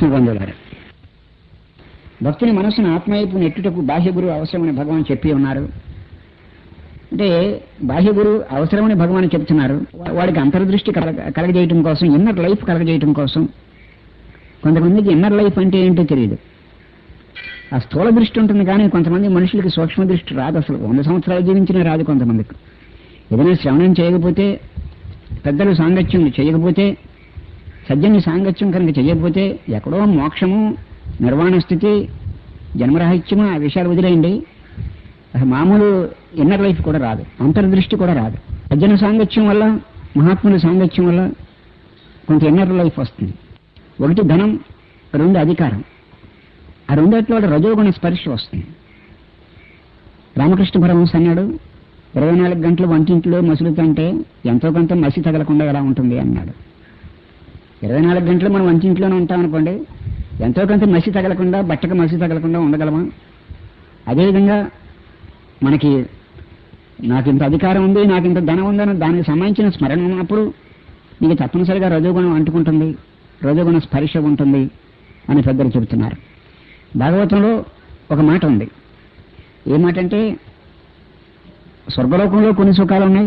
ఆత్మబంధువులారు భక్తుని మనసును ఆత్మవైపు నెట్టుటకు బాహ్య గురువు అవసరమని భగవాన్ చెప్పి ఉన్నారు అంటే బాహ్య గురువు అవసరమని భగవాన్ చెప్తున్నారు వా- వాడికి అంతర్దృష్టి కలగ కలగజేయటం కోసం ఇన్నర్ లైఫ్ కలగజేయటం కోసం కొంతమందికి ఇన్నర్ లైఫ్ అంటే ఏంటో తెలియదు ఆ స్థూల దృష్టి ఉంటుంది కానీ కొంతమంది మనుషులకి సూక్ష్మ దృష్టి రాదు అసలు వంద సంవత్సరాలు జీవించినా రాదు కొంతమందికి ఏదైనా శ్రవణం చేయకపోతే పెద్దలు సాంగత్యం చేయకపోతే సజ్జని సాంగత్యం కనుక చేయకపోతే ఎక్కడో మోక్షము నిర్వాణ స్థితి జన్మరాహిత్యము ఆ విషయాలు వదిలేయండి అసలు మామూలు ఇన్నర్ లైఫ్ కూడా రాదు అంతర్దృష్టి కూడా రాదు సజ్జన సాంగత్యం వల్ల మహాత్ముల సాంగత్యం వల్ల కొంత ఇన్నర్ లైఫ్ వస్తుంది ఒకటి ధనం రెండు అధికారం ఆ రెండిట్లో రజోగుణ స్పర్శ వస్తుంది రామకృష్ణ పరమహంస అన్నాడు ఇరవై నాలుగు గంటలు వంటింట్లో మసులుతుంటే ఎంతో కొంత మసి తగలకుండా ఎలా ఉంటుంది అన్నాడు ఇరవై నాలుగు గంటలు మనం వంటింట్లోనే ఉంటాం అనుకోండి ఎంతో కొంత మసి తగలకుండా బట్టకు మసి తగలకుండా ఉండగలమా అదేవిధంగా మనకి నాకు ఇంత అధికారం ఉంది నాకు ఇంత ధనం ఉందని దానికి సంబంధించిన స్మరణ ఉన్నప్పుడు నీకు తప్పనిసరిగా రజోగుణం అంటుకుంటుంది రజోగుణ స్పర్శ ఉంటుంది అని పెద్దలు చెబుతున్నారు భాగవతంలో ఒక మాట ఉంది ఏ మాట అంటే స్వర్గలోకంలో కొన్ని సుఖాలు ఉన్నాయి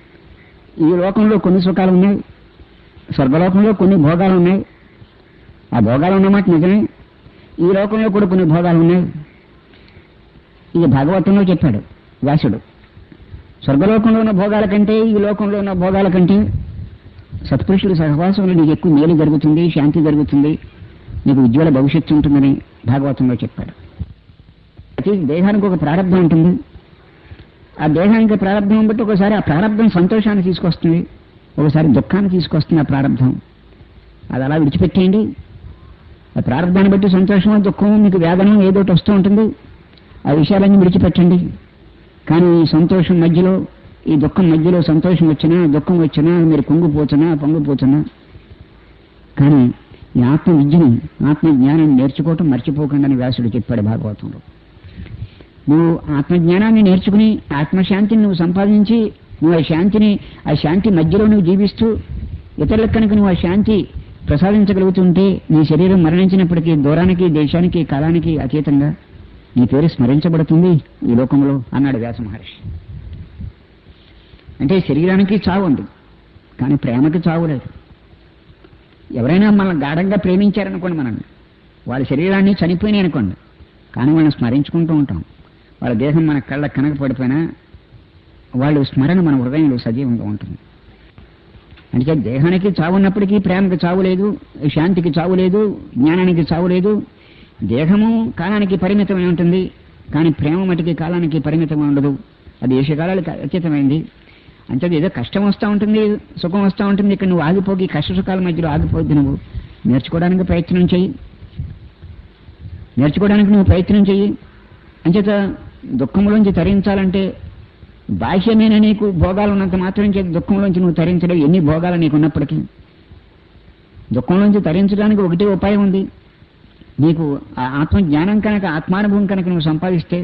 ఈ లోకంలో కొన్ని సుఖాలు ఉన్నాయి స్వర్గలోకంలో కొన్ని భోగాలు ఉన్నాయి ఆ భోగాలు ఉన్నమాట నిజమే ఈ లోకంలో కూడా కొన్ని భోగాలు ఉన్నాయి ఇది భాగవతంలో చెప్పాడు వ్యాసుడు స్వర్గలోకంలో ఉన్న భోగాల కంటే ఈ లోకంలో ఉన్న భోగాల కంటే సత్పురుషుల సహవాసంలో నీకు ఎక్కువ మేలు జరుగుతుంది శాంతి జరుగుతుంది నీకు ఉజ్వల భవిష్యత్తు ఉంటుందని భాగవతంలో చెప్పాడు ప్రతి దేహానికి ఒక ప్రారంభం ఉంటుంది ఆ దేహానికి ప్రారంభం బట్టి ఒకసారి ఆ ప్రారంభం సంతోషాన్ని తీసుకొస్తుంది ఒకసారి దుఃఖాన్ని తీసుకొస్తుంది ఆ ప్రారంభం అది అలా విడిచిపెట్టేయండి ఆ ప్రారంభాన్ని బట్టి సంతోషం దుఃఖం మీకు వేదన ఏదో ఒకటి వస్తూ ఉంటుంది ఆ విషయాలన్నీ విడిచిపెట్టండి కానీ ఈ సంతోషం మధ్యలో ఈ దుఃఖం మధ్యలో సంతోషం వచ్చినా దుఃఖం వచ్చినా మీరు కుంగిపోతున్నా పొంగిపోతున్నా కానీ ఈ ఆత్మ విద్యని ఆత్మ జ్ఞానాన్ని నేర్చుకోవటం మర్చిపోకండి అని వ్యాసుడు చెప్పాడు భాగవతంలో నువ్వు ఆత్మజ్ఞానాన్ని నేర్చుకుని ఆత్మశాంతిని నువ్వు సంపాదించి నువ్వు ఆ శాంతిని ఆ శాంతి మధ్యలో నువ్వు జీవిస్తూ ఇతరులకు కనుక నువ్వు ఆ శాంతి ప్రసాదించగలుగుతుంటే నీ శరీరం మరణించినప్పటికీ దూరానికి దేశానికి కాలానికి అతీతంగా నీ పేరు స్మరించబడుతుంది ఈ లోకంలో అన్నాడు వ్యాస మహర్షి అంటే శరీరానికి చావు ఉంది కానీ ప్రేమకి చావు లేదు ఎవరైనా మనల్ని గాఢంగా ప్రేమించారనుకోండి మనల్ని వాళ్ళ శరీరాన్ని చనిపోయినాయి అనుకోండి కానీ వాళ్ళని స్మరించుకుంటూ ఉంటాం వాళ్ళ దేహం మన కళ్ళ కనక పడిపోయినా వాళ్ళు స్మరణ మన హృదయంలో సజీవంగా ఉంటుంది అంటే దేహానికి చావు ఉన్నప్పటికీ ప్రేమకి చావు లేదు శాంతికి చావు లేదు జ్ఞానానికి చావు లేదు దేహము కాలానికి పరిమితమై ఉంటుంది కానీ ప్రేమ మటుకి కాలానికి పరిమితం ఉండదు అది దేశకాలాలకు అతీతమైంది అంటే ఏదో కష్టం వస్తూ ఉంటుంది సుఖం వస్తూ ఉంటుంది ఇక్కడ నువ్వు ఆగిపోకి కష్ట సుఖాల మధ్యలో ఆగిపోద్ది నువ్వు నేర్చుకోవడానికి ప్రయత్నం చెయ్యి నేర్చుకోవడానికి నువ్వు ప్రయత్నం చెయ్యి అంచేత దుఃఖంలోంచి తరించాలంటే బాహ్యమైన నీకు భోగాలు ఉన్నంత మాత్రం చేత దుఃఖంలోంచి నువ్వు తరించలేవు ఎన్ని భోగాలు నీకు ఉన్నప్పటికీ దుఃఖంలోంచి తరించడానికి ఒకటే ఉపాయం ఉంది నీకు ఆ ఆత్మ జ్ఞానం కనుక ఆత్మానుభవం కనుక నువ్వు సంపాదిస్తే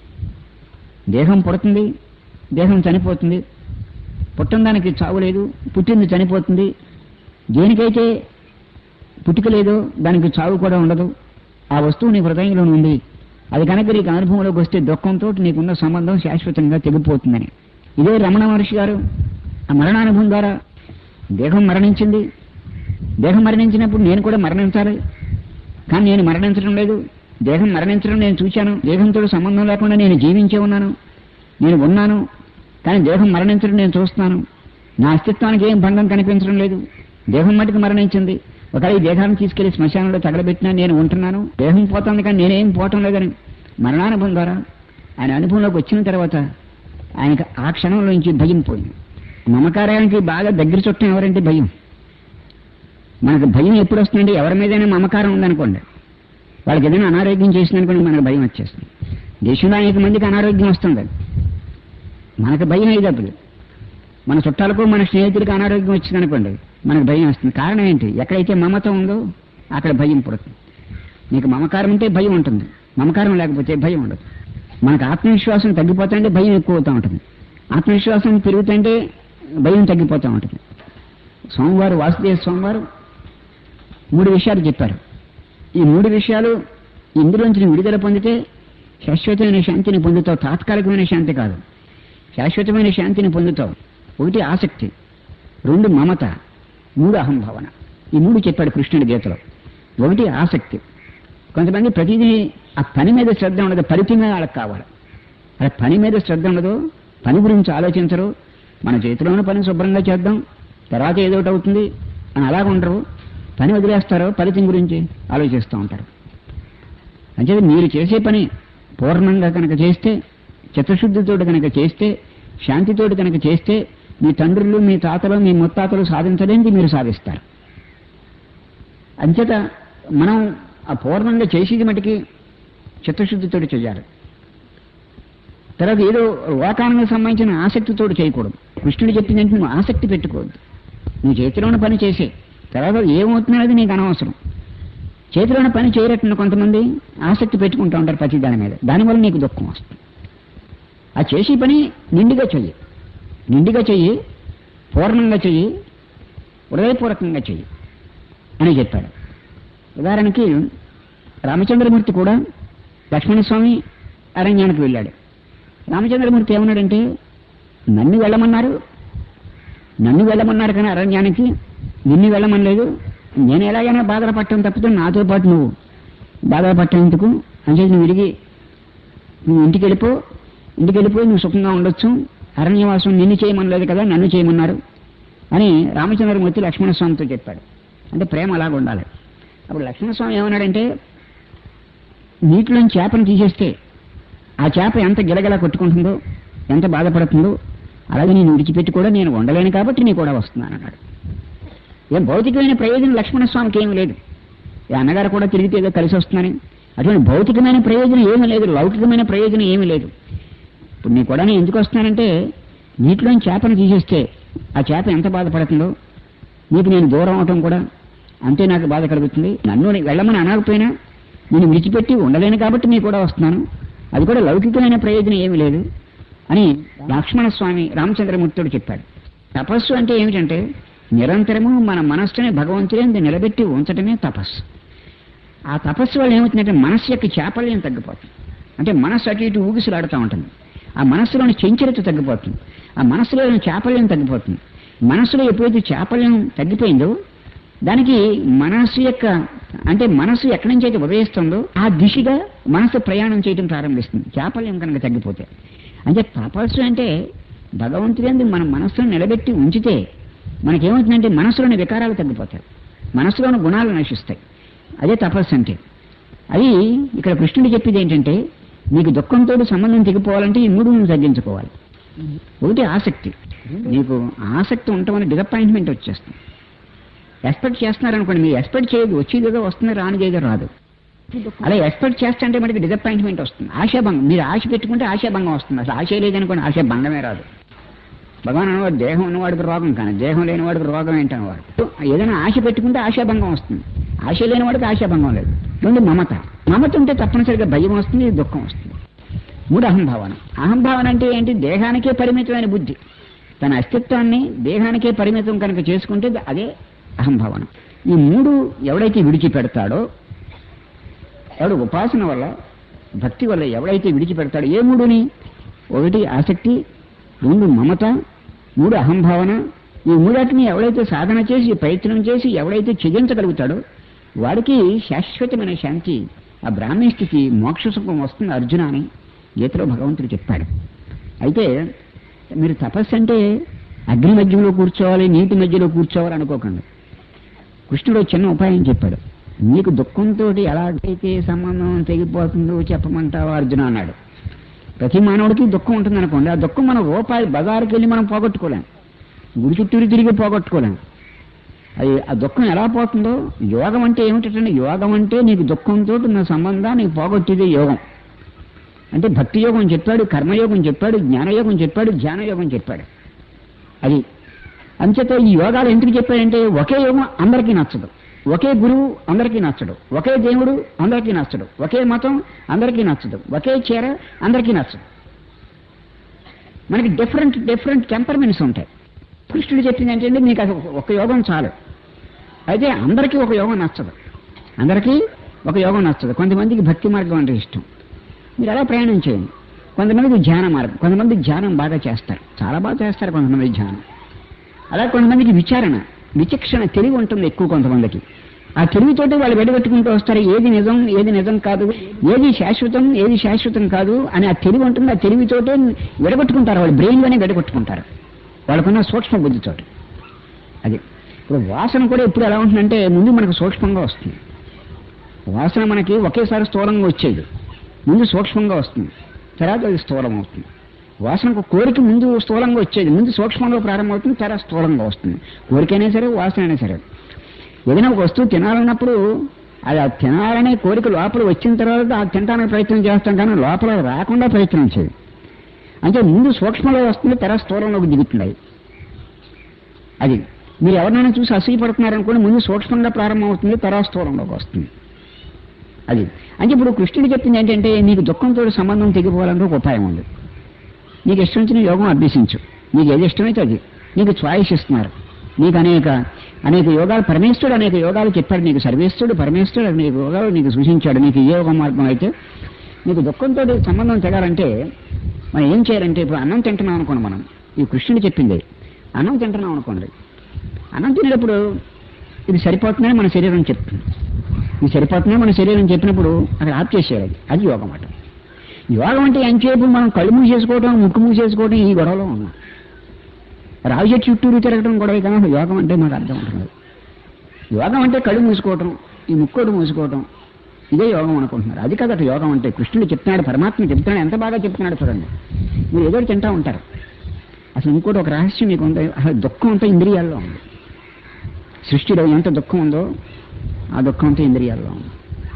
దేహం పుడుతుంది దేహం చనిపోతుంది పుట్టిన దానికి చావు లేదు పుట్టింది చనిపోతుంది దేనికైతే పుట్టుక లేదో దానికి చావు కూడా ఉండదు ఆ వస్తువు నీ హృదయంలో ఉంది అది కనుక నీకు అనుభవంలోకి వస్తే దుఃఖంతో నీకున్న సంబంధం శాశ్వతంగా తెగిపోతుందని ఇదే రమణ మహర్షి గారు ఆ మరణానుభవం ద్వారా దేహం మరణించింది దేహం మరణించినప్పుడు నేను కూడా మరణించాలి కానీ నేను మరణించడం లేదు దేహం మరణించడం నేను చూశాను దేహంతో సంబంధం లేకుండా నేను జీవించే ఉన్నాను నేను ఉన్నాను కానీ దేహం మరణించడం నేను చూస్తున్నాను నా అస్తిత్వానికి ఏం భంగం కనిపించడం లేదు దేహం మటుకు మరణించింది ఒకవేళ ఈ దేహాన్ని తీసుకెళ్లి శ్మశానంలో తగలబెట్టినా నేను ఉంటున్నాను దేహం పోతుంది కానీ నేనేం పోవటం లేదని మరణానుభవం ద్వారా ఆయన అనుభవంలోకి వచ్చిన తర్వాత ఆయనకు ఆ క్షణంలో నుంచి భయం పోయింది మమకారానికి బాగా దగ్గర చుట్టం ఎవరంటే భయం మనకు భయం ఎప్పుడు వస్తుందంటే ఎవరి మీదైనా మమకారం ఉందనుకోండి వాళ్ళకి ఏదైనా అనారోగ్యం చేసిందనుకోండి మనకు భయం వచ్చేస్తుంది దేశంలో అనేక మందికి అనారోగ్యం వస్తుంది మనకు భయం అయ్యేటప్పుడు మన చుట్టాలకు మన స్నేహితులకు అనారోగ్యం వచ్చింది అనుకోండి మనకు భయం వస్తుంది కారణం ఏంటి ఎక్కడైతే మమత ఉందో అక్కడ భయం పుడుతుంది నీకు మమకారం ఉంటే భయం ఉంటుంది మమకారం లేకపోతే భయం ఉండదు మనకు ఆత్మవిశ్వాసం తగ్గిపోతుంటే భయం ఎక్కువ అవుతూ ఉంటుంది ఆత్మవిశ్వాసం పెరుగుతుంటే భయం తగ్గిపోతూ ఉంటుంది సోమవారం వాసుదేవ సోమవారం మూడు విషయాలు చెప్పారు ఈ మూడు విషయాలు ఇందులోంచి నువ్వు విడుదల పొందితే శాశ్వతమైన శాంతిని పొందుతావు తాత్కాలికమైన శాంతి కాదు శాశ్వతమైన శాంతిని పొందుతావు ఒకటి ఆసక్తి రెండు మమత మూడు అహంభావన ఈ మూడు చెప్పాడు కృష్ణుడి గీతలో ఒకటి ఆసక్తి కొంతమంది ప్రతిదీ ఆ పని మీద శ్రద్ధ ఉండదు ఫలితం మీద వాళ్ళకి కావాలి అలా పని మీద శ్రద్ధ ఉండదు పని గురించి ఆలోచించరు మన చేతిలోని పని శుభ్రంగా చేద్దాం తర్వాత ఏదో ఒకటి అవుతుంది అని అలాగ ఉండరు పని వదిలేస్తారు ఫలితం గురించి ఆలోచిస్తూ ఉంటారు అంచేది మీరు చేసే పని పూర్ణంగా కనుక చేస్తే చిత్తశుద్ధితోటి కనుక చేస్తే శాంతితోటి కనుక చేస్తే మీ తండ్రులు మీ తాతలు మీ ముత్తాతలు సాధించలేనిది మీరు సాధిస్తారు అంచేత మనం ఆ పూర్ణంగా చేసేది మటుకి చిత్తశుద్ధితోటి చేయాలి తర్వాత ఏదో లోకానికి సంబంధించిన ఆసక్తితోటి చేయకూడదు కృష్ణుడు చెప్పిందంటే నువ్వు ఆసక్తి పెట్టుకోవద్దు నువ్వు చేతిలోని పని చేసే తర్వాత ఏమవుతున్నది నీకు అనవసరం చేతిలోని పని చేయరట్టిన కొంతమంది ఆసక్తి పెట్టుకుంటూ ఉంటారు ప్రతి దాని మీద దానివల్ల నీకు దుఃఖం వస్తుంది ఆ చేసే పని నిండుగా చెయ్యి నిండుగా చెయ్యి పూర్ణంగా చెయ్యి హృదయపూర్వకంగా చెయ్యి అని చెప్పాడు ఉదాహరణకి రామచంద్రమూర్తి కూడా లక్ష్మణస్వామి అరణ్యానికి వెళ్ళాడు రామచంద్రమూర్తి ఏమన్నాడంటే నన్ను వెళ్ళమన్నారు నన్ను వెళ్ళమన్నారు కానీ అరణ్యానికి నిన్ను వెళ్ళమనలేదు నేను ఎలాగైనా బాధలు పట్టడం తప్పితే నాతో పాటు నువ్వు బాధలు పట్టేందుకు అంటే నువ్వు విరిగి నువ్వు ఇంటికి వెళ్ళిపో ఇంటికి వెళ్ళిపోయి నువ్వు సుఖంగా ఉండొచ్చు అరణ్యవాసం నిన్ను చేయమనలేదు కదా నన్ను చేయమన్నారు అని రామచంద్రమూర్తి లక్ష్మణస్వామితో చెప్పాడు అంటే ప్రేమ అలాగ ఉండాలి అప్పుడు లక్ష్మణస్వామి ఏమన్నాడంటే నీటిలోని చేపను తీసేస్తే ఆ చేప ఎంత గిలగిల కొట్టుకుంటుందో ఎంత బాధపడుతుందో అలాగే నేను విడిచిపెట్టి కూడా నేను ఉండలేను కాబట్టి నీ కూడా వస్తున్నాను అన్నాడు ఏం భౌతికమైన ప్రయోజనం లక్ష్మణస్వామికి ఏమీ లేదు ఈ అన్నగారు కూడా తిరిగితే ఏదో కలిసి వస్తున్నారని అటువంటి భౌతికమైన ప్రయోజనం ఏమీ లేదు లౌకికమైన ప్రయోజనం ఏమీ లేదు ఇప్పుడు నీ కూడా నేను ఎందుకు వస్తున్నానంటే నీటిలోని చేపను తీసేస్తే ఆ చేప ఎంత బాధపడుతుందో నీకు నేను దూరం అవటం కూడా అంతే నాకు బాధ కలుగుతుంది నన్ను నీ వెళ్ళమని అనకపోయినా నేను విడిచిపెట్టి ఉండలేను కాబట్టి నీ కూడా వస్తున్నాను అది కూడా లౌకికమైన ప్రయోజనం ఏమీ లేదు అని లక్ష్మణస్వామి రామచంద్రమూర్తుడు చెప్పాడు తపస్సు అంటే ఏమిటంటే నిరంతరము మన మనస్సుని భగవంతుని నిలబెట్టి ఉంచటమే తపస్సు ఆ తపస్సు వల్ల ఏమవుతుందంటే మనస్సు యొక్క చాపల్యం తగ్గిపోతుంది అంటే మనస్సు అటు ఇటు ఊగిసలాడుతూ ఉంటుంది ఆ మనస్సులోని చెంచరత తగ్గిపోతుంది ఆ మనస్సులోని చాపల్యం తగ్గిపోతుంది మనస్సులో ఎప్పుడైతే చాపల్యం తగ్గిపోయిందో దానికి మనస్సు యొక్క అంటే మనస్సు ఎక్కడి నుంచి అయితే ఉదయిస్తుందో ఆ దిశగా మనస్సు ప్రయాణం చేయడం ప్రారంభిస్తుంది చాపల్యం కనుక తగ్గిపోతే అంటే తపస్సు అంటే భగవంతుడి మన మనస్సును నిలబెట్టి ఉంచితే మనకేమవుతుందంటే మనసులోని వికారాలు తగ్గిపోతాయి మనసులోని గుణాలు నశిస్తాయి అదే తపస్సు అంటే అది ఇక్కడ కృష్ణుడు చెప్పేది ఏంటంటే నీకు దుఃఖంతో సంబంధం తెగిపోవాలంటే ఈ మూడు నువ్వు తగ్గించుకోవాలి ఒకటి ఆసక్తి నీకు ఆసక్తి ఉండటం వల్ల డిసప్పాయింట్మెంట్ వచ్చేస్తుంది ఎక్స్పెక్ట్ చేస్తున్నారనుకోండి మీరు ఎక్స్పెక్ట్ చేయదు వచ్చేదేదో వస్తుంది రానిదేదో రాదు అలా ఎక్స్పెక్ట్ చేస్తుంటే మనకి డిసప్పాయింట్మెంట్ వస్తుంది ఆశాభంగం మీరు ఆశ పెట్టుకుంటే ఆశాభంగం వస్తుంది అసలు ఆశ లేదనుకోండి ఆశ భంగమే రాదు భగవాన్ అనేవాడు దేహం ఉన్నవాడికి రోగం కానీ దేహం లేనివాడికి రోగం ఏంటనేవాడు ఏదైనా ఆశ పెట్టుకుంటే ఆశాభంగం వస్తుంది ఆశ లేనివాడికి ఆశాభంగం లేదు రెండు మమత మమత ఉంటే తప్పనిసరిగా భయం వస్తుంది దుఃఖం వస్తుంది మూడు అహంభావన అహంభావన అంటే ఏంటి దేహానికే పరిమితమైన బుద్ధి తన అస్తిత్వాన్ని దేహానికే పరిమితం కనుక చేసుకుంటే అదే అహంభావన ఈ మూడు ఎవడైతే విడిచిపెడతాడో ఎవడు ఉపాసన వల్ల భక్తి వల్ల ఎవడైతే విడిచిపెడతాడో ఏ మూడుని ఒకటి ఆసక్తి రెండు మమత మూడు అహంభావన ఈ మూడాటిని ఎవడైతే సాధన చేసి ప్రయత్నం చేసి ఎవడైతే చెయ్యించగలుగుతాడో వాడికి శాశ్వతమైన శాంతి ఆ బ్రాహ్మీ స్థితి మోక్ష సుఖం వస్తుంది అర్జున అని గీతలో భగవంతుడు చెప్పాడు అయితే మీరు తపస్సు అంటే అగ్ని మధ్యలో కూర్చోవాలి నీటి మధ్యలో కూర్చోవాలి అనుకోకండి కృష్ణుడు ఒక చిన్న ఉపాయం చెప్పాడు నీకు దుఃఖంతో ఎలాగైతే సంబంధం తెగిపోతుందో చెప్పమంటావా అర్జున అన్నాడు ప్రతి మానవుడికి దుఃఖం ఉంటుంది అనుకోండి ఆ దుఃఖం మనం రూపాయి బజారుకి వెళ్ళి మనం పోగొట్టుకోలేం గుడి చుట్టూరు తిరిగి పోగొట్టుకోలేం అది ఆ దుఃఖం ఎలా పోతుందో యోగం అంటే ఏమిటంటే యోగం అంటే నీకు దుఃఖంతో ఉన్న సంబంధాన్ని పోగొట్టేదే యోగం అంటే భక్తి యోగం చెప్పాడు కర్మయోగం చెప్పాడు జ్ఞానయోగం చెప్పాడు ధ్యానయోగం చెప్పాడు అది అంచేత ఈ యోగాలు ఎందుకు చెప్పాడంటే ఒకే యోగం అందరికీ నచ్చదు ఒకే గురువు అందరికీ నచ్చడు ఒకే దేవుడు అందరికీ నచ్చడు ఒకే మతం అందరికీ నచ్చదు ఒకే చీర అందరికీ నచ్చదు మనకి డిఫరెంట్ డిఫరెంట్ టెంపర్మెంట్స్ ఉంటాయి కృష్ణుడు చెప్పింది ఏంటంటే మీకు అది ఒక యోగం చాలు అయితే అందరికీ ఒక యోగం నచ్చదు అందరికీ ఒక యోగం నచ్చదు కొంతమందికి భక్తి మార్గం అంటే ఇష్టం మీరు అలా ప్రయాణం చేయండి కొంతమందికి ధ్యాన మార్గం కొంతమంది ధ్యానం బాగా చేస్తారు చాలా బాగా చేస్తారు కొంతమంది ధ్యానం అలా కొంతమందికి విచారణ విచక్షణ తెలివి ఉంటుంది ఎక్కువ కొంతమందికి ఆ తెలివితోటి వాళ్ళు వెడగొట్టుకుంటూ వస్తారు ఏది నిజం ఏది నిజం కాదు ఏది శాశ్వతం ఏది శాశ్వతం కాదు అని ఆ తెలివి ఉంటుంది ఆ తెలివితోటే వెడగొట్టుకుంటారు వాళ్ళు బ్రెయిన్లోనే వెడగొట్టుకుంటారు వాళ్ళకున్న సూక్ష్మ బుద్ధితోటి అది ఇప్పుడు వాసన కూడా ఎప్పుడు ఎలా ఉంటుందంటే ముందు మనకు సూక్ష్మంగా వస్తుంది వాసన మనకి ఒకేసారి స్థూలంగా వచ్చేది ముందు సూక్ష్మంగా వస్తుంది తర్వాత అది స్థూలం అవుతుంది వాసనకు కోరిక ముందు స్థూలంగా వచ్చేది ముందు సూక్ష్మంగా ప్రారంభమవుతుంది తర్వాత స్థూలంగా వస్తుంది కోరికైనా సరే వాసన అయినా సరే ఏదైనా ఒక వస్తువు తినాలన్నప్పుడు అది ఆ తినాలనే కోరిక లోపల వచ్చిన తర్వాత ఆ తినడానికి ప్రయత్నం చేస్తాం కానీ లోపల రాకుండా ప్రయత్నం చేయదు అంటే ముందు సూక్ష్మంలో వస్తుంది తర్వాత స్థూలంలోకి దిగుతుంది అది. అది మీరు ఎవరినైనా చూసి అసూయపడుతున్నారనుకోండి ముందు సూక్ష్మంగా ప్రారంభమవుతుంది తర్వాత స్థూలంలోకి వస్తుంది అది అంటే ఇప్పుడు కృష్ణుడు చెప్పింది ఏంటంటే నీకు దుఃఖంతో సంబంధం తెగిపోవాలంటే ఒక ఉపాయం ఉంది నీకు ఇష్టం వచ్చిన యోగం అభ్యసించు నీకు ఏది ఇష్టమైతే అది నీకు చాయిస్ ఇస్తున్నారు నీకు అనేక అనేక యోగాలు పరమేశ్వరుడు అనేక యోగాలు చెప్పాడు నీకు సర్వేశ్వరుడు పరమేశ్వరుడు అనేక యోగాలు నీకు సూచించాడు నీకు ఏ యోగ మార్గం అయితే నీకు దుఃఖంతో సంబంధం తెగాలంటే మనం ఏం చేయాలంటే ఇప్పుడు అన్నం తింటున్నాం అనుకోండి మనం ఈ కృష్ణుడు చెప్పింది అన్నం తింటున్నాం అనుకోండి అన్నం తినేటప్పుడు ఇది సరిపోతుందని మన శరీరం చెప్తుంది ఇది సరిపోతుందని మన శరీరం చెప్పినప్పుడు అక్కడ ఆప్ చేసేయాలి అది యోగం అట యోగం అంటే ఎంతసేపు మనం కళ్ళు మూసేసుకోవడం ముక్కు మూసేసుకోవడం ఈ గొడవలో ఉన్నాం రావి చెట్టు చుట్టూరు తిరగడం గొడవ కానీ అసలు యోగం అంటే మాకు అర్థం ఉంటుంది యోగం అంటే కళ్ళు మూసుకోవటం ఈ ముక్కోటి మూసుకోవటం ఇదే యోగం అనుకుంటున్నారు అది కదట యోగం అంటే కృష్ణుడు చెప్తున్నాడు పరమాత్మ చెప్తున్నాడు ఎంత బాగా చెప్తున్నాడు చూడండి మీరు ఏదో ఒకటి తింటా ఉంటారు అసలు ఇంకోటి ఒక రహస్యం మీకు ఉంది అసలు దుఃఖం అంతా ఇంద్రియాల్లో ఉంది సృష్టిలో ఎంత దుఃఖం ఉందో ఆ దుఃఖం అంతా ఇంద్రియాల్లో ఉంది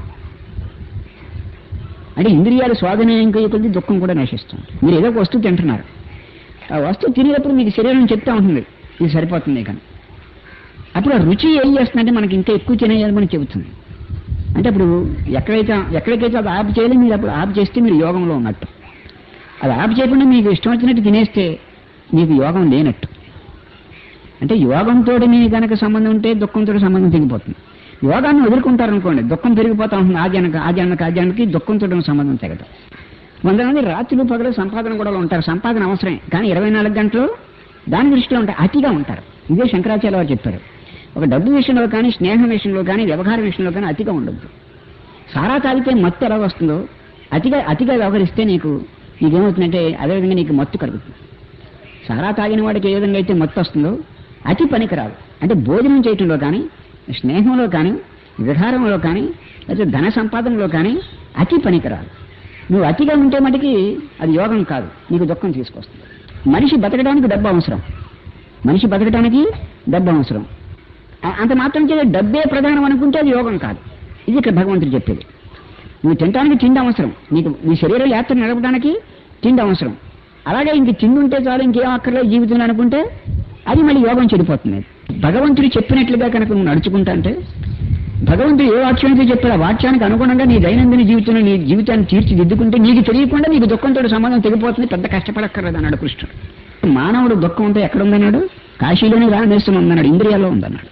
అంటే ఇంద్రియాలు స్వాధీనం కొద్ది దుఃఖం కూడా నశిస్తుంది మీరు ఏదో ఒక వస్తువు తింటున్నారు ఆ వస్తువు తినేటప్పుడు మీకు శరీరం చెప్తా ఉంటుంది ఇది సరిపోతుంది కానీ అప్పుడు ఆ రుచి ఏం చేస్తుందంటే మనకి ఇంకా ఎక్కువ తినేయాలని మనకి చెబుతుంది అంటే అప్పుడు ఎక్కడైతే ఎక్కడికైతే అది ఆపు చేయాలి మీరు అప్పుడు ఆపు చేస్తే మీరు యోగంలో ఉన్నట్టు అది ఆపు చేయకుండా మీకు ఇష్టం వచ్చినట్టు తినేస్తే మీకు యోగం లేనట్టు అంటే యోగంతో మీకు కనుక సంబంధం ఉంటే దుఃఖంతో సంబంధం తెగిపోతుంది యోగాన్ని వదులుకుంటారనుకోండి దుఃఖం పెరిగిపోతా ఉంటుంది ఆద్యానికి ఆద్యానికి ఆద్యానికి దుఃఖంతో సంబంధం తెగదు కొంతమంది రాత్రులు పగలు సంపాదన కూడా ఉంటారు సంపాదన అవసరమే కానీ ఇరవై నాలుగు గంటలు దాని దృష్టిలో ఉంటారు అతిగా ఉంటారు ఇదే శంకరాచార్య వారు చెప్పారు ఒక డబ్బు విషయంలో కానీ స్నేహం విషయంలో కానీ వ్యవహారం విషయంలో కానీ అతిగా ఉండొద్దు సారా తాగితే మత్తు ఎలా వస్తుందో అతిగా అతిగా వ్యవహరిస్తే నీకు నీకేమవుతుందంటే అదేవిధంగా నీకు మత్తు కలుగుతుంది సారా తాగిన వాడికి ఏ విధంగా అయితే మత్తు వస్తుందో అతి పనికిరాదు అంటే భోజనం చేయటంలో కానీ స్నేహంలో కానీ విహారంలో కానీ లేకపోతే ధన సంపాదనలో కానీ అతి పనికిరాదు నువ్వు అతిగా ఉంటే మటుకి అది యోగం కాదు నీకు దుఃఖం తీసుకొస్తుంది మనిషి బతకడానికి డబ్బు అవసరం మనిషి బతకడానికి డబ్బు అవసరం ఆ- అంత మాత్రం చేత డబ్బే ప్రధానం అనుకుంటే అది యోగం కాదు ఇది ఇక్కడ భగవంతుడు చెప్పేది నువ్వు తినడానికి తిండి అవసరం నీకు నీ శరీర యాత్ర నడపడానికి తిండి అవసరం అలాగే ఇంక తిండి ఉంటే చాలు ఇంకేం అక్కర్లేదు జీవితంలో అనుకుంటే అది మళ్ళీ యోగం చెడిపోతుంది భగవంతుడు చెప్పినట్లుగా కనుక నువ్వు నడుచుకుంటా అంటే భగవంతుడు ఏ వాక్యం అయితే చెప్పాడు ఆ వాక్యానికి అనుగుణంగా నీ దైనందిన జీవితంలో నీ జీవితాన్ని తీర్చిదిద్దుకుంటే నీకు తెలియకుండా నీకు దుఃఖంతో సంబంధం తెగిపోతుంది పెద్ద కష్టపడక్కర్లేదు అన్నాడు కృష్ణుడు మానవుడు దుఃఖం ఉంటే ఎక్కడ ఉందన్నాడు కాశీలోనే రామేశ్వరం ఉందన్నాడు ఇంద్రియాల్లో ఉందన్నాడు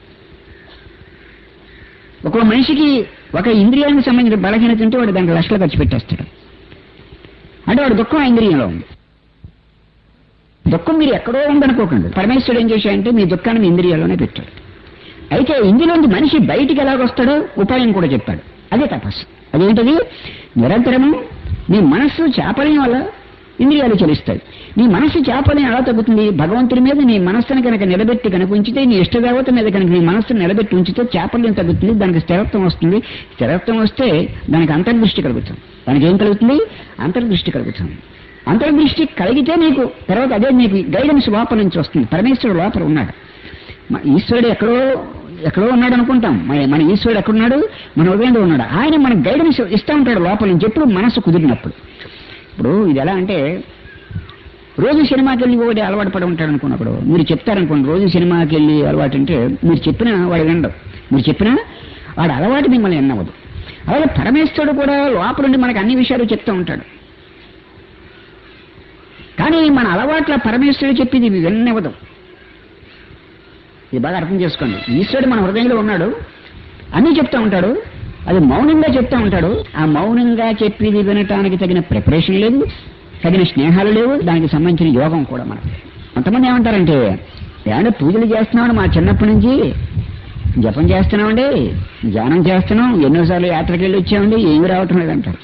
ఒక మనిషికి ఒక ఇంద్రియానికి సంబంధించిన బలహీనత ఉంటే వాడు దానికి లక్షలు ఖర్చు పెట్టేస్తాడు అంటే వాడు దుఃఖం ఆ ఇంద్రియంలో ఉంది దుఃఖం మీరు ఎక్కడో ఉందనుకోకండి పరమేశ్వరుడు ఏం చేశాడంటే మీ దుఃఖాన్ని మీ ఇంద్రియాల్లోనే పెట్టాడు అయితే ఇందులోంచి మనిషి బయటికి ఎలాగొస్తాడో ఉపాయం కూడా చెప్పాడు అదే తపస్సు అదేంటది నిరంతరము నీ మనస్సు చాపల్యం వల్ల ఇంద్రియాలు చలిస్తాయి నీ మనస్సు చాపల్యం ఎలా తగ్గుతుంది భగవంతుడి మీద నీ మనస్సును కనుక నిలబెట్టి కనుక ఉంచితే నీ ఇష్టదేవత మీద కనుక నీ మనస్సును నిలబెట్టి ఉంచితే చాపల్యం తగ్గుతుంది దానికి స్థిరత్వం వస్తుంది స్థిరత్వం వస్తే దానికి అంతర్దృష్టి కలుగుతుంది దానికి ఏం కలుగుతుంది అంతర్దృష్టి కలుగుతుంది అంతర్దృష్టి కలిగితే నీకు తర్వాత అదే నీకు గైడెన్స్ లోపల నుంచి వస్తుంది పరమేశ్వరుడు లోపల ఉన్నాడు మ- ఈశ్వరుడు ఎక్కడో ఎక్కడో ఉన్నాడు అనుకుంటాం మన మన ఈశ్వరుడు ఎక్కడున్నాడు మన హృదయంలో ఉన్నాడు ఆయన మనకు గైడెన్స్ ఇస్తూ ఉంటాడు లోపల నుంచి ఎప్పుడు మనసు కుదిరినప్పుడు ఇప్పుడు ఇది ఎలా అంటే రోజు సినిమాకి వెళ్ళి ఒకటి అలవాటు పడి ఉంటాడు అనుకున్నప్పుడు మీరు చెప్తారనుకోండి రోజు సినిమాకి వెళ్ళి అలవాటు అంటే మీరు చెప్పినా వాడు వినడు మీరు చెప్పినా వాడు అలవాటు మిమ్మల్ని ఎన్నవదు అలాగే పరమేశ్వరుడు కూడా లోపల నుండి మనకు అన్ని విషయాలు చెప్తూ ఉంటాడు కానీ మన అలవాట్ల పరమేశ్వరుడు చెప్పింది ఇవి విన్నవదు ఇది బాగా అర్థం చేసుకోండి ఈశ్వరుడు మన హృదయంలో ఉన్నాడు అన్నీ చెప్తా ఉంటాడు అది మౌనంగా చెప్తా ఉంటాడు ఆ మౌనంగా చెప్పేది వినటానికి తగిన ప్రిపరేషన్ లేదు తగిన స్నేహాలు లేవు దానికి సంబంధించిన యోగం కూడా మనకు కొంతమంది ఏమంటారంటే ఏమంటే పూజలు చేస్తున్నామని మా చిన్నప్పటి నుంచి జపం చేస్తున్నామండి ధ్యానం చేస్తున్నాం ఎన్నోసార్లు యాత్రకి వెళ్ళి వచ్చామండి ఏమి రావటం లేదంటారు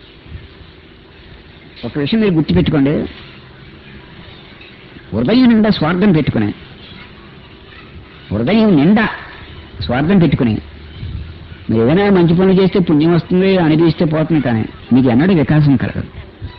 ఒక విషయం మీరు గుర్తుపెట్టుకోండి హృదయం నిండా స్వార్థం పెట్టుకుని హృదయం నిండా స్వార్థం పెట్టుకుని మీరు ఏదైనా మంచి పనులు చేస్తే పుణ్యం వస్తుంది అనిపిస్తే పోతుంది కానీ మీకు ఎన్నడూ వికాసం కలగదు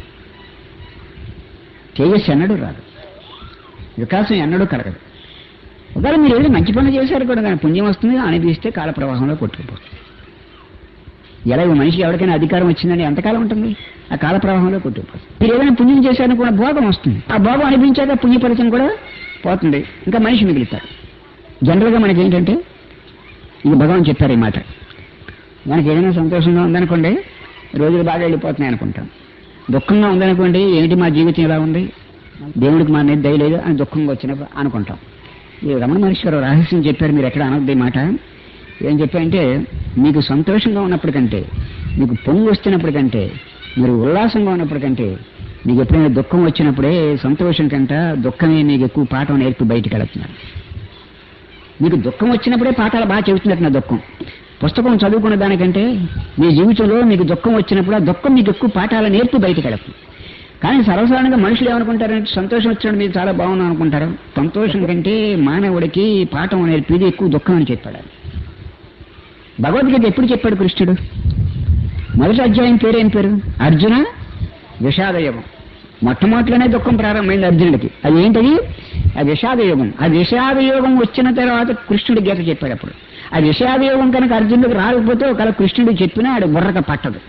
తేజస్సు ఎన్నడూ రాదు వికాసం ఎన్నడూ కలగదు ఒకవేళ మీరు ఏదో మంచి పనులు చేశారు కూడా కానీ పుణ్యం వస్తుంది అనిపిస్తే కాల ప్రవాహంలో కొట్టుకుపోతుంది ఎలా ఈ మనిషి ఎవరికైనా అధికారం వచ్చిందని ఎంతకాలం ఉంటుంది ఆ కాల ప్రవాహంలో కొట్టుకుపోతుంది మీరు ఏదైనా పుణ్యం చేశారని కూడా భోగం వస్తుంది ఆ భోగం అనిపించాక పుణ్య ఫలితం కూడా పోతుంది ఇంకా మనిషి మిగులుతాడు జనరల్గా మనకి ఏంటంటే ఇది భగవాన్ చెప్పారు ఈ మాట మనకి ఏదైనా సంతోషంగా ఉందనుకోండి రోజులు బాగా వెళ్ళిపోతున్నాయి అనుకుంటాం దుఃఖంగా ఉందనుకోండి ఏంటి మా జీవితం ఇలా ఉంది దేవుడికి మా మీద దయలేదు అని దుఃఖంగా వచ్చినప్పుడు అనుకుంటాం ఈ రమణ మహర్షి గారు రహస్యం చెప్పారు మీరు ఎక్కడ అనొద్దు ఈ మాట ఏం చెప్పారంటే మీకు సంతోషంగా ఉన్నప్పటికంటే మీకు పొంగు వస్తున్నప్పటికంటే మీరు ఉల్లాసంగా ఉన్నప్పటికంటే మీకు ఎప్పుడైనా దుఃఖం వచ్చినప్పుడే సంతోషం కంట దుఃఖమే మీకు ఎక్కువ పాఠం నేర్పి బయటికి వెళుతున్నారు మీకు దుఃఖం వచ్చినప్పుడే పాఠాలు బాగా చెబుతున్నట్టు నా దుఃఖం పుస్తకం చదువుకున్న దానికంటే మీ జీవితంలో మీకు దుఃఖం వచ్చినప్పుడు ఆ దుఃఖం మీకు ఎక్కువ పాఠాలు నేర్పి బయటికి వెళుతుంది కానీ సర్వసాధారణంగా మనుషులు ఏమనుకుంటారంటే సంతోషం వచ్చినప్పుడు మీరు చాలా బాగుంది అనుకుంటారు సంతోషం కంటే మానవుడికి పాఠం నేర్పేది ఎక్కువ దుఃఖం అని చెప్పాడు ఆయన. భగవద్గీత ఎప్పుడు చెప్పాడు కృష్ణుడు మొదటి అధ్యాయం పేరేం పేరు అర్జున విషాదయోగం మొట్టమొదటిలోనే దుఃఖం ప్రారంభమైంది అర్జునుడికి అది ఏంటది ఆ విషాదయోగం ఆ విషాదయోగం వచ్చిన తర్వాత కృష్ణుడి గీత చెప్పాడు అప్పుడు ఆ విషాదయోగం కనుక అర్జునుడికి రాకపోతే ఒకవేళ కృష్ణుడు చెప్పినా ఆడు బుర్రక పట్టదు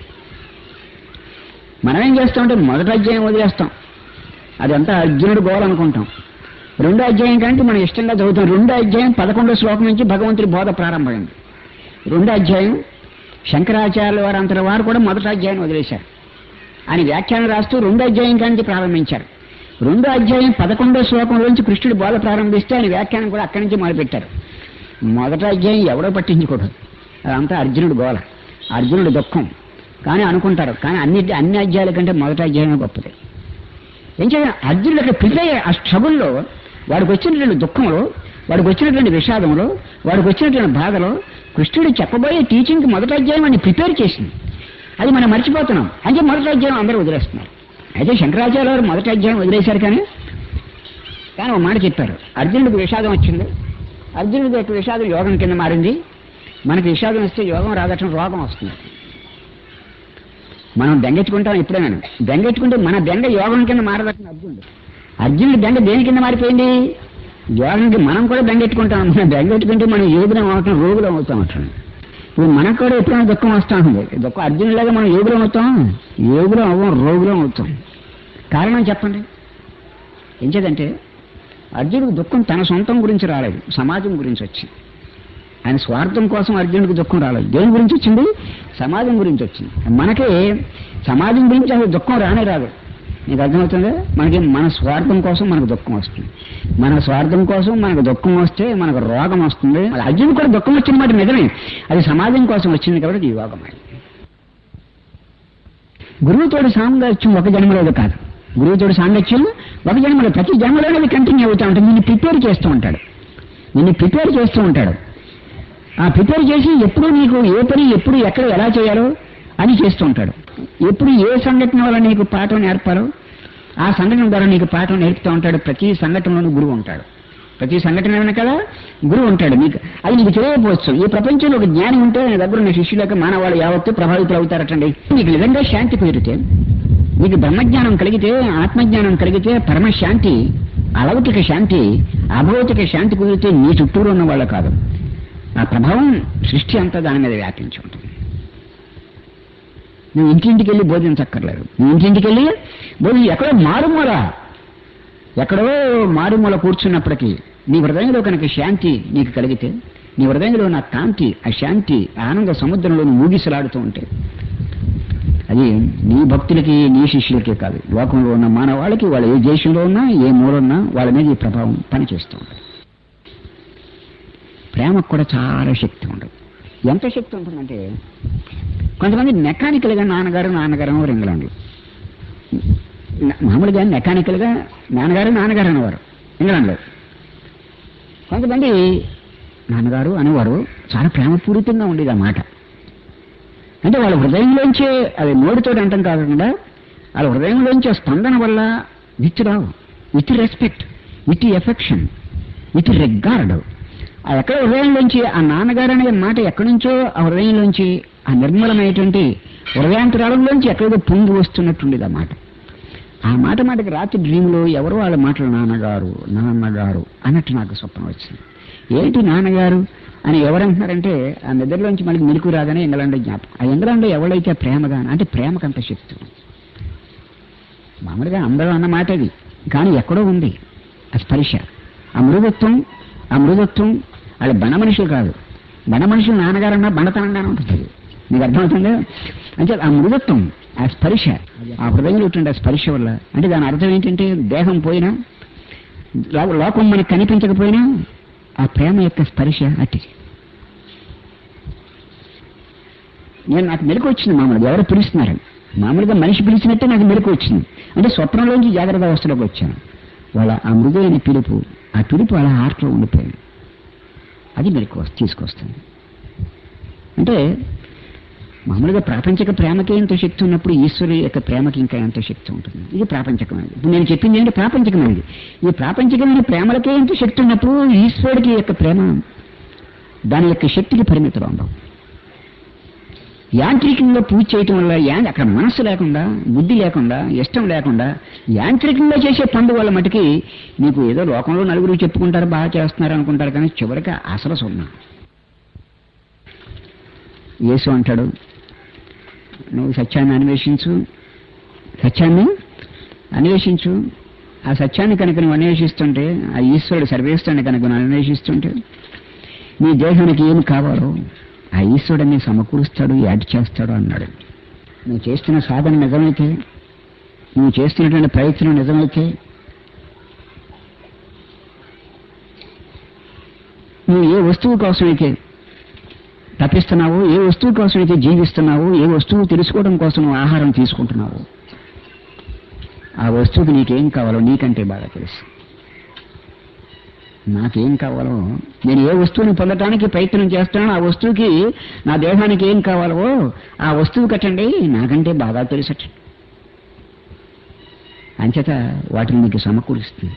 మనం ఏం చేస్తామంటే మొదటి అధ్యాయం వదిలేస్తాం అదంతా అర్జునుడు గోల్ అనుకుంటాం రెండో అధ్యాయం కంటే మనం ఇష్టంగా చదువుతాం రెండో అధ్యాయం పదకొండో శ్లోకం నుంచి భగవంతుడి బోధ ప్రారంభమైంది రెండో అధ్యాయం శంకరాచార్యుల వారు అంతటి వారు కూడా మొదటి అధ్యాయం వదిలేశారు ఆయన వ్యాఖ్యానం రాస్తూ రెండో అధ్యాయం కాంచి ప్రారంభించారు రెండో అధ్యాయం పదకొండో శ్లోకంలోంచి కృష్ణుడి బోధ ప్రారంభిస్తే ఆయన వ్యాఖ్యానం కూడా అక్కడి నుంచి మొదలుపెట్టారు మొదటి అధ్యాయం ఎవడో పట్టించకూడదు అదంతా అర్జునుడు గోల అర్జునుడు దుఃఖం కానీ అనుకుంటారు కానీ అన్ని అన్ని అధ్యాయాల కంటే మొదటి అధ్యాయమే గొప్పది ఏం చేయాలి అర్జునుడు అక్కడ ప్రిపేర్ ఆ స్ట్రగుల్లో వాడికి వచ్చినటువంటి దుఃఖంలో వాడికి వచ్చినటువంటి విషాదంలో వాడికి వచ్చినటువంటి బాధలో కృష్ణుడు చెప్పబోయే టీచింగ్కి మొదటి అధ్యాయం అని ప్రిపేర్ చేసింది అది మనం మర్చిపోతున్నాం అంటే మొదటి అధ్యాయం అందరూ వదిలేస్తున్నారు అయితే శంకరాచార్య వారు మొదటి అధ్యాయం వదిలేశారు కానీ కానీ ఒక మాట చెప్పారు అర్జునుడికి విషాదం వచ్చింది అర్జునుడికి యొక్క విషాదం యోగం కింద మారింది మనకి విషాదం వస్తే యోగం రాదటం రోగం వస్తుంది మనం బెంగెట్టుకుంటాం ఎప్పుడైనా బెంగెట్టుకుంటే మన బెంగ యోగం కింద మారదటం అర్జునుడు అర్జునుడి బెంగ దేని కింద మారిపోయింది యోగానికి మనం కూడా బెంగెట్టుకుంటాం మనం బెంగెట్టుకుంటే మనం యోగులం అవుతాం రోగులం అవుతాం అంటాం ఇప్పుడు మనకు కూడా ఎప్పుడైనా దుఃఖం వస్తూ ఉంటుంది దుఃఖం అర్జునులాగా మనం యోగులం అవుతాం యోగులం అవ్వం రోగులం అవుతాం కారణం చెప్పండి ఏం చేదంటే అర్జునుడికి దుఃఖం తన సొంతం గురించి రాలేదు సమాజం గురించి వచ్చింది ఆయన స్వార్థం కోసం అర్జునుడికి దుఃఖం రాలేదు దేని గురించి వచ్చింది సమాజం గురించి వచ్చింది మనకి సమాజం గురించి అసలు దుఃఖం రానే రాదు నీకు అర్థమవుతుందా మనకి మన స్వార్థం కోసం మనకు దుఃఖం వస్తుంది మన స్వార్థం కోసం మనకు దుఃఖం వస్తే మనకు రోగం వస్తుంది అర్జున్ కూడా దుఃఖం వచ్చిన మాట నిజమే అది సమాజం కోసం వచ్చింది కాబట్టి అది యోగం అది గురువుతోటి సాంగత్యం ఒక జన్మలో కాదు గురువుతోటి సాంగత్యం ఒక జన్మలో ప్రతి జన్మలోనే అది కంటిన్యూ అవుతూ ఉంటుంది నిన్ను ప్రిపేర్ చేస్తూ ఉంటాడు నిన్ను ప్రిపేర్ చేస్తూ ఉంటాడు ఆ ప్రిపేర్ చేసి ఎప్పుడు నీకు ఏ పని ఎప్పుడు ఎక్కడ ఎలా చేయాలో అని చేస్తూ ఉంటాడు ఎప్పుడు ఏ సంఘటన వల్ల నీకు పాఠం నేర్పాలో ఆ సంఘటన ద్వారా నీకు పాఠం నేర్పుతూ ఉంటాడు ప్రతి సంఘటనలోనూ గురువు ఉంటాడు ప్రతి సంఘటన వెనకాల గురువు ఉంటాడు నీకు అది నీకు తెలియకపోవచ్చు ఈ ప్రపంచంలో ఒక జ్ఞాని ఉంటే నా దగ్గర ఉన్న శిష్యులకు మానవాళ్ళు యావత్తు ప్రభావితులు అవుతారటండి నీకు నిజంగా శాంతి కుదిరితే నీకు బ్రహ్మజ్ఞానం కలిగితే ఆత్మజ్ఞానం కలిగితే పరమశాంతి అలౌకిక శాంతి అభౌతిక శాంతి కుదిరితే నీ చుట్టూరు ఉన్న వాళ్ళు కాదు ఆ ప్రభావం సృష్టి అంతా దాని మీద వ్యాపించి ఉంటుంది నువ్వు ఇంటింటికి వెళ్ళి బోధించక్కర్లేదు నువ్వు ఇంటింటికి వెళ్ళి బోధి ఎక్కడో మారుమూల ఎక్కడో మారుమూల కూర్చున్నప్పటికీ నీ హృదయంలో కనుక శాంతి నీకు కలిగితే నీ హృదయంలో నా కాంతి ఆ శాంతి ఆ ఆనంద సముద్రంలో నువ్వు ఊగిసలాడుతూ ఉంటే అది నీ భక్తులకి నీ శిష్యులకే కాదు లోకంలో ఉన్న మానవాళికి వాళ్ళు ఏ దేశంలో ఉన్నా ఏ మూలున్నా వాళ్ళ మీద ఈ ప్రభావం పనిచేస్తూ ఉంటుంది ప్రేమకు కూడా చాలా శక్తి ఉండదు ఎంత శక్తి ఉంటుందంటే కొంతమంది మెకానికల్గా నాన్నగారు నాన్నగారు అనేవారు ఇంగ్లాండ్లో నా- మామూలుగా మెకానికల్గా నాన్నగారు నాన్నగారు అనేవారు ఇంగ్లాండ్లో కొంతమంది నాన్నగారు అనేవారు చాలా ప్రేమపూరితంగా ఉండేది ఆ మాట అంటే వాళ్ళ హృదయంలోంచే అది నోటితో అంటం కాకుండా వాళ్ళ హృదయంలోంచే స్పందన వల్ల విత్ రావు with respect with affection with regard ఆ ఎక్కడ హృదయంలోంచి ఆ నాన్నగారు అనే మాట ఎక్కడి నుంచో ఆ హృదయంలోంచి ఆ నిర్మలమైనటువంటి హృదయాంతరాలంలోంచి ఎక్కడో పొంగి వస్తున్నట్టుండేది ఆ మాట ఆ మాట మాటకి రాత్రి డ్రీమ్లో ఎవరో వాళ్ళ మాటలు నాన్నగారు నాన్నగారు అన్నట్టు నాకు స్వప్నం వచ్చింది ఏంటి నాన్నగారు అని ఎవరంటున్నారంటే ఆ నిద్రలోంచి మళ్ళీ మెలకు రాదని ఇంగ్లాండ్ జ్ఞాపకం ఆ ఇంగ్లాండ్లో ఎవరైతే ప్రేమగా అంటే ప్రేమకంత శక్తి ఉంది మామూలుగా అందరూ అన్న మాట అది కానీ ఎక్కడో ఉంది ఆ స్పర్శ ఆ మృగత్వం ఆ మృగత్వం వాళ్ళ బణ మనుషులు కాదు బణ మనుషులు నాన్నగారన్నా బండతనంగానే ఉంటుంది మీకు అర్థమవుతుందా అంటే ఆ మృగత్వం ఆ స్పర్శ ఆ హృదయంలో ఉంటుండే ఆ స్పర్శ వల్ల అంటే దాని అర్థం ఏంటంటే దేహం పోయినా లో- లోకం మనకు కనిపించకపోయినా ఆ ప్రేమ యొక్క స్పర్శ అట్టిది నేను నాకు మెలకు వచ్చింది మామూలుగా ఎవరు పిలుస్తున్నారని మామూలుగా మనిషి పిలిచినట్టే నాకు మెలకు వచ్చింది అంటే స్వప్నంలోంచి జాగ్రత్త అవస్థలోకి వచ్చాను వాళ్ళ ఆ మృదువైన పిలుపు ఆ పిలుపు అలా హార్ట్లో ఉండిపోయింది అది మెలకు వస్తు తీసుకొస్తుంది అంటే మామూలుగా ప్రాపంచిక ప్రేమకే ఎంత శక్తి ఉన్నప్పుడు ఈశ్వరు యొక్క ప్రేమకి ఇంకా ఎంత శక్తి ఉంటుంది ఇది ప్రాపంచికమైనది ఇప్పుడు నేను చెప్పింది ఏంటి ప్రాపంచికమైనది ఈ ప్రాపంచికమైన ప్రేమలకే ఎంత శక్తి ఉన్నప్పుడు ఈశ్వరుడికి యొక్క ప్రేమ దాని యొక్క శక్తికి పరిమితులు ఉండవు యాంత్రికంగా పూజ చేయటం వల్ల యా- అక్కడ మనస్సు లేకుండా బుద్ధి లేకుండా ఇష్టం లేకుండా యాంత్రికంగా చేసే పనుల వల్ల మటుకి నీకు ఏదో లోకంలో నలుగురు చెప్పుకుంటారు బాగా చేస్తున్నారు అనుకుంటారు కానీ చివరికి అసలు సున్నా యేసు అంటాడు నువ్వు సత్యాన్ని అన్వేషించు సత్యాన్ని అన్వేషించు ఆ సత్యాన్ని కనుక నువ్వు అన్వేషిస్తుంటే ఆ ఈశ్వరుడు సర్వేశ్వరుని కనుక నువ్వు అన్వేషిస్తుంటే నీ దేహానికి ఏమి కావాలో ఆ ఈశ్వరుడిని సమకూరుస్తాడు యాడ్ చేస్తాడు అన్నాడు నువ్వు చేస్తున్న సాధన నిజమైతే నువ్వు చేస్తున్నటువంటి ప్రయత్నం నిజమైతే నువ్వు ఏ వస్తువు కోసమైతే తప్పిస్తున్నావు ఏ వస్తువు కోసం అయితే జీవిస్తున్నావు ఏ వస్తువు తెలుసుకోవడం కోసం నువ్వు ఆహారం తీసుకుంటున్నావు ఆ వస్తువుకి నీకేం కావాలో నీకంటే బాగా తెలుసు నాకేం కావాలో నేను ఏ వస్తువుని పొందటానికి ప్రయత్నం చేస్తున్నానో ఆ వస్తువుకి నా దేహానికి ఏం కావాలో ఆ వస్తువు కట్టండి నాకంటే బాగా తెలుసట అంచేత వాటిని నీకు సమకూరుస్తుంది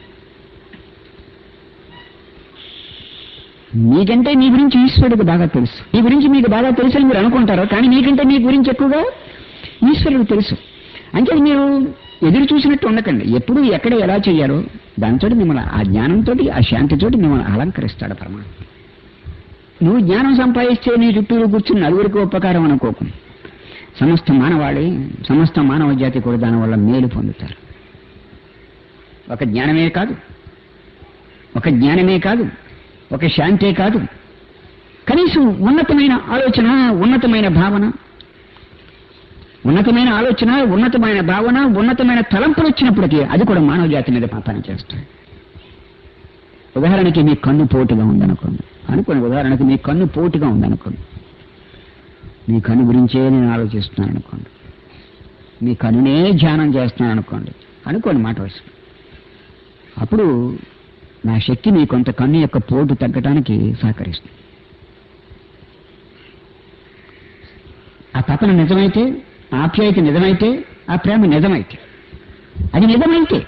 మీకంటే మీ గురించి ఈశ్వరుడికి బాగా తెలుసు మీ గురించి మీకు బాగా తెలుసు అని మీరు అనుకుంటారు కానీ మీకంటే మీ గురించి ఎక్కువగా ఈశ్వరుడికి తెలుసు అంటే మీరు ఎదురు చూసినట్టు ఉండకండి ఎప్పుడు ఎక్కడ ఎలా చేయాలో దాంతో మిమ్మల్ని ఆ జ్ఞానంతో ఆ శాంతితోటి మిమ్మల్ని అలంకరిస్తాడు పరమాత్మ నువ్వు జ్ఞానం సంపాదిస్తే నీ చుట్టూరు కూర్చుని నలుగురికి ఉపకారం అనుకోకు సమస్త మానవాళి సమస్త మానవ జాతి కూడా దానివల్ల మేలు పొందుతారు ఒక జ్ఞానమే కాదు ఒక జ్ఞానమే కాదు ఒక శాంతే కాదు కనీసం ఉన్నతమైన ఆలోచన ఉన్నతమైన భావన ఉన్నతమైన ఆలోచన ఉన్నతమైన భావన ఉన్నతమైన తలంపులు వచ్చినప్పటికీ అది కూడా మానవ జాతి మీద పని చేస్తాయి ఉదాహరణకి మీ కన్ను పోటుగా ఉందనుకోండి అనుకోండి ఉదాహరణకి మీ కన్ను పోటుగా ఉందనుకోండి మీ కన్ను గురించే నేను ఆలోచిస్తున్నాను అనుకోండి మీ కన్నునే ధ్యానం చేస్తున్నాను అనుకోండి అనుకోండి మాట వచ్చి అప్పుడు నా శక్తి మీ కొంత కన్ను యొక్క పోటు తగ్గటానికి సహకరిస్తుంది ఆ తపన నిజమైతే ఆ ఆప్యాయత నిజమైతే ఆ ప్రేమ నిజమైతే అది నిజమైతే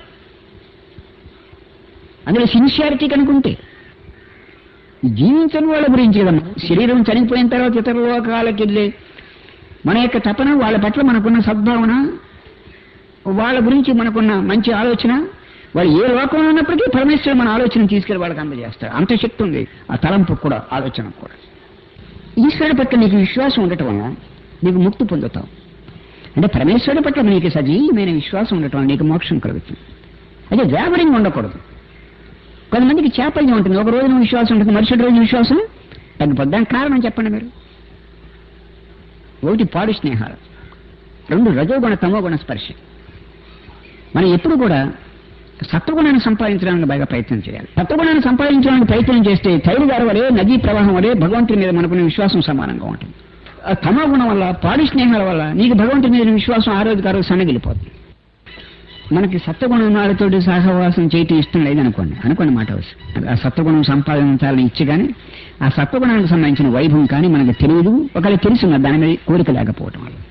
అందులో సిన్సియారిటీ కనుకుంటే ఈ జీవించని వాళ్ళ గురించి కదమ్మా శరీరం చనిపోయిన తర్వాత ఇతర లోకాలకు వెళ్ళి మన యొక్క తపన వాళ్ళ పట్ల మనకున్న సద్భావన వాళ్ళ గురించి మనకున్న మంచి ఆలోచన వాళ్ళు ఏ లోకంలో ఉన్నప్పటికీ పరమేశ్వరుడు మన ఆలోచన తీసుకెళ్ళి వాళ్ళకి అందజేస్తాడు అంత శక్తి ఉంది ఆ తలంపు కూడా ఆలోచన కూడా ఈశ్వరుడి పట్ల నీకు విశ్వాసం ఉండటం వల్ల నీకు ముక్తి పొందుతావు అంటే పరమేశ్వరుడి పట్ల నీకు సజీవమైన విశ్వాసం ఉండటం వల్ల నీకు మోక్షం కలుగుతుంది అదే వ్యాపరింగ్ ఉండకూడదు కొంతమందికి చేపల్యం ఉంటుంది ఒక రోజున విశ్వాసం ఉంటుంది మరుసటి రోజు విశ్వాసం తగ్గిపోద్ది దానికి కారణం చెప్పండి మీరు ఒకటి పాడు స్నేహాలు రెండు రజోగుణ తమోగుణ స్పర్శ మనం ఎప్పుడు కూడా సత్వగుణాన్ని సంపాదించడానికి బాగా ప్రయత్నం చేయాలి సత్వగుణాన్ని సంపాదించడానికి ప్రయత్నం చేస్తే తైలుగారు వలె నదీ ప్రవాహం వలె భగవంతుని మీద మనకున్న విశ్వాసం సమానంగా ఉంటుంది ఆ తమో గుణం వల్ల పాడి స్నేహాల వల్ల నీకు భగవంతుని మీద విశ్వాసం ఆ రోజుకి ఆ రోజు సన్నగిలిపోతుంది మనకి సత్వగుణం వాళ్ళతోటి సహవాసం చేయటం ఇష్టం లేదనుకోండి అనుకోండి మాట వచ్చి ఆ సత్వగుణం సంపాదించాలని ఇచ్చి కానీ ఆ సత్వగుణానికి సంబంధించిన వైభవం కానీ మనకు తెలియదు ఒకవేళ తెలుసున్న దాని మీద కోరిక లేకపోవటం వల్ల